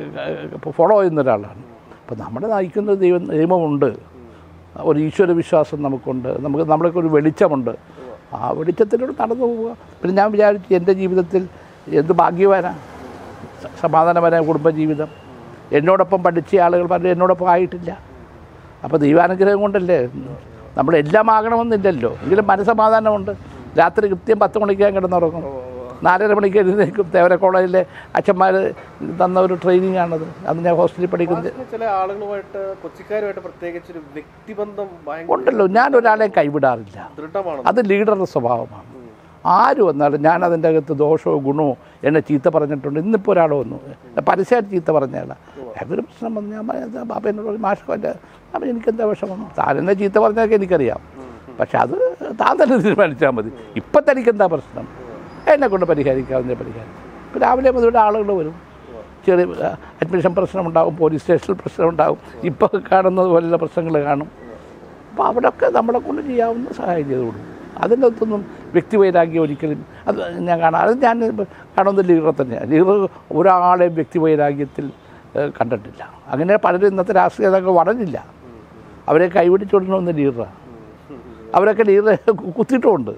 [SPEAKER 2] ഫോളോ ചെയ്യുന്ന ഒരാളാണ് അപ്പോൾ നമ്മളെ നയിക്കുന്ന ദൈവം ദൈവമുണ്ട് ഒരു ഈശ്വര വിശ്വാസം നമുക്കുണ്ട് നമുക്ക് നമ്മളൊക്കെ ഒരു വെളിച്ചമുണ്ട് ആ വെളിച്ചത്തിലൂടെ നടന്നു പോവുക പിന്നെ ഞാൻ വിചാരിച്ചു എൻ്റെ ജീവിതത്തിൽ എന്ത് ഭാഗ്യവാനാ സ- സമാധാനപരമായ കുടുംബജീവിതം എന്നോടൊപ്പം പഠിച്ച ആളുകൾ പലരും എന്നോടൊപ്പം ആയിട്ടില്ല അപ്പോൾ ദൈവാനുഗ്രഹം കൊണ്ടല്ലേ നമ്മളെല്ലാം ആകണമെന്നില്ലല്ലോ എങ്കിലും മനസ്സമാധാനമുണ്ട് രാത്രി കൃത്യം പത്ത് മണിക്ക് ഞാൻ കിടന്നുറങ്ങും നാലര മണിക്ക് എഴുന്നേൽക്കും തേവര കോളേജിലെ അച്ഛന്മാർ തന്ന ഒരു ട്രെയിനിങ് ആണത് അത് ഞാൻ ഹോസ്റ്റലിൽ പഠിക്കുന്നത്
[SPEAKER 1] ചില ആളുകളുമായിട്ട് കൊച്ചിക്കാരുമായിട്ട് പ്രത്യേകിച്ച് ഒരു വ്യക്തിബന്ധം ഭയങ്കര
[SPEAKER 2] ഉണ്ടല്ലോ ഞാൻ ഒരാളെ കൈവിടാറില്ല
[SPEAKER 1] ദൃഢമാണ്
[SPEAKER 2] അത് ലീഡറുടെ സ്വഭാവമാണ് ആര് വന്നാലും ഞാൻ അതിൻ്റെ അകത്ത് ദോഷമോ ഗുണമോ എന്നെ ചീത്ത പറഞ്ഞിട്ടുണ്ട് ഇന്നിപ്പോൾ ഒരാൾ വന്നു പരസ്യമായിട്ട് ചീത്ത പറഞ്ഞാൽ അതൊരു പ്രശ്നം വന്നു ഞാൻ പറഞ്ഞത് ബാബ എന്നോട് പറഞ്ഞു, മാഷ് എൻ്റെ അപ്പം എനിക്കെന്താ വിഷമം താൻ എന്നെ ചീത്ത പറഞ്ഞതൊക്കെ എനിക്കറിയാം പക്ഷെ അത് താൻ തന്നെ തീരുമാനിച്ചാൽ മതി ഇപ്പം തനിക്കെന്താ പ്രശ്നം എന്നെ കൊണ്ട് പരിഹരിക്കാവുന്ന പരിഹാരം ഇപ്പം രാവിലെ മുതൽ ഇവിടെ ആളുകൾ വരും ചെറിയ അഡ്മിഷൻ പ്രശ്നമുണ്ടാകും പോലീസ് സ്റ്റേഷനിൽ പ്രശ്നമുണ്ടാകും ഇപ്പോൾ കാണുന്നത് പോലെയുള്ള പ്രശ്നങ്ങൾ കാണും അപ്പോൾ അവിടെയൊക്കെ നമ്മളെ കൊണ്ട് ചെയ്യാവുന്ന സഹായം ചെയ്ത് കൊടുക്കും അതിൻ്റെ അകത്തൊന്നും വ്യക്തിവൈരാഗ്യം ഒരിക്കലും അത് ഞാൻ കാണാം അത് ഞാൻ കാണുന്ന ലീഡറെ തന്നെയാണ് ലീഡർ ഒരാളെയും വ്യക്തിവൈരാഗ്യത്തിൽ ഏഹ്, കണ്ടിട്ടില്ല അങ്ങനെ പലരും ഇന്നത്തെ രാഷ്ട്രീയ നേതാക്കൾ വളരില്ല അവരെ കൈപിടിച്ചുകൊണ്ടിരുന്ന ലീഡറാണ് അവരൊക്കെ ലീഡറെ കുത്തിയിട്ടുമുണ്ട്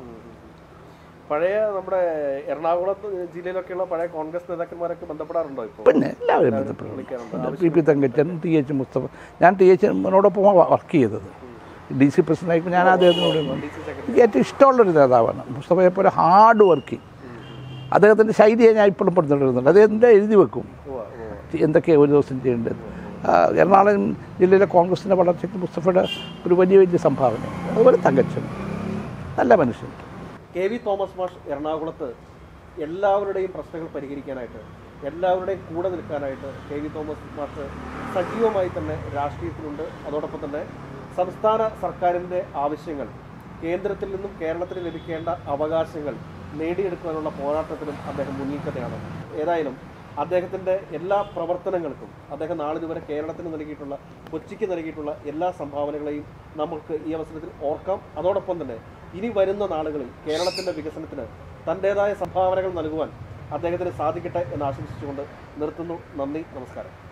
[SPEAKER 1] പഴയ നമ്മുടെ എറണാകുളം ജില്ലയിലൊക്കെയുള്ള പഴയ കോൺഗ്രസ് നേതാക്കന്മാരൊക്കെ ബന്ധപ്പെടാറുണ്ടോ ഇപ്പോൾ
[SPEAKER 2] പിന്നെ എല്ലാവരും ബന്ധപ്പെടും
[SPEAKER 1] വിളിക്കാറുണ്ട്
[SPEAKER 2] P P Thankachan T H Mustafa ഞാൻ ടി എച്ചിനോടൊപ്പം വർക്ക് ചെയ്തത് ഡി സി പ്രസിഡൻ്റായി ഞാൻ അദ്ദേഹത്തിനോട് എനിക്ക് ഏറ്റവും ഇഷ്ടമുള്ളൊരു നേതാവാണ് മുസ്തഫയെ പോലെ ഹാർഡ് വർക്കിംഗ് അദ്ദേഹത്തിൻ്റെ ശൈലിയെ ഞാൻ ഇപ്പോഴും പിന്തുടരുന്നുണ്ട് അദ്ദേഹം എന്താ എഴുതി വെക്കും എന്തൊക്കെയാണ് ഒരു ദിവസം ചെയ്യേണ്ടത് ആ, എറണാകുളം ജില്ലയിലെ കോൺഗ്രസിൻ്റെ വളർച്ചയ്ക്ക് മുസ്തഫയുടെ ഒരു വലിയ വലിയ സംഭാവന അതുപോലെ തങ്കച്ചൻ നല്ല മനുഷ്യൻ
[SPEAKER 1] കെ വി തോമസ് മാഷ് എറണാകുളത്ത് എല്ലാവരുടെയും പ്രശ്നങ്ങൾ പരിഹരിക്കാനായിട്ട് എല്ലാവരുടെയും കൂടെ നിൽക്കാനായിട്ട് കെ വി തോമസ് മാഷ് സജീവമായി തന്നെ രാഷ്ട്രീയത്തിലുണ്ട് അതോടൊപ്പം തന്നെ സംസ്ഥാന സർക്കാരിൻ്റെ ആവശ്യങ്ങൾ കേന്ദ്രത്തിൽ നിന്നും കേരളത്തിന് ലഭിക്കേണ്ട അവകാശങ്ങൾ നേടിയെടുക്കാനുള്ള പോരാട്ടത്തിലും അദ്ദേഹം മുന്നിൽ തന്നെയാണ് ഏതായാലും അദ്ദേഹത്തിൻ്റെ എല്ലാ പ്രവർത്തനങ്ങൾക്കും അദ്ദേഹം നാളിതുവരെ കേരളത്തിന് നൽകിയിട്ടുള്ള കൊച്ചിക്ക് നൽകിയിട്ടുള്ള എല്ലാ സംഭാവനകളെയും നമുക്ക് ഈ അവസരത്തിൽ ഓർക്കാം അതോടൊപ്പം തന്നെ ഇനി വരുന്ന നാളുകളിൽ കേരളത്തിൻ്റെ വികസനത്തിന് തൻ്റേതായ സംഭാവനകൾ നൽകുവാൻ അദ്ദേഹത്തിന് സാധിക്കട്ടെ എന്ന് ആശംസിച്ചുകൊണ്ട് നിർത്തുന്നു നന്ദി നമസ്കാരം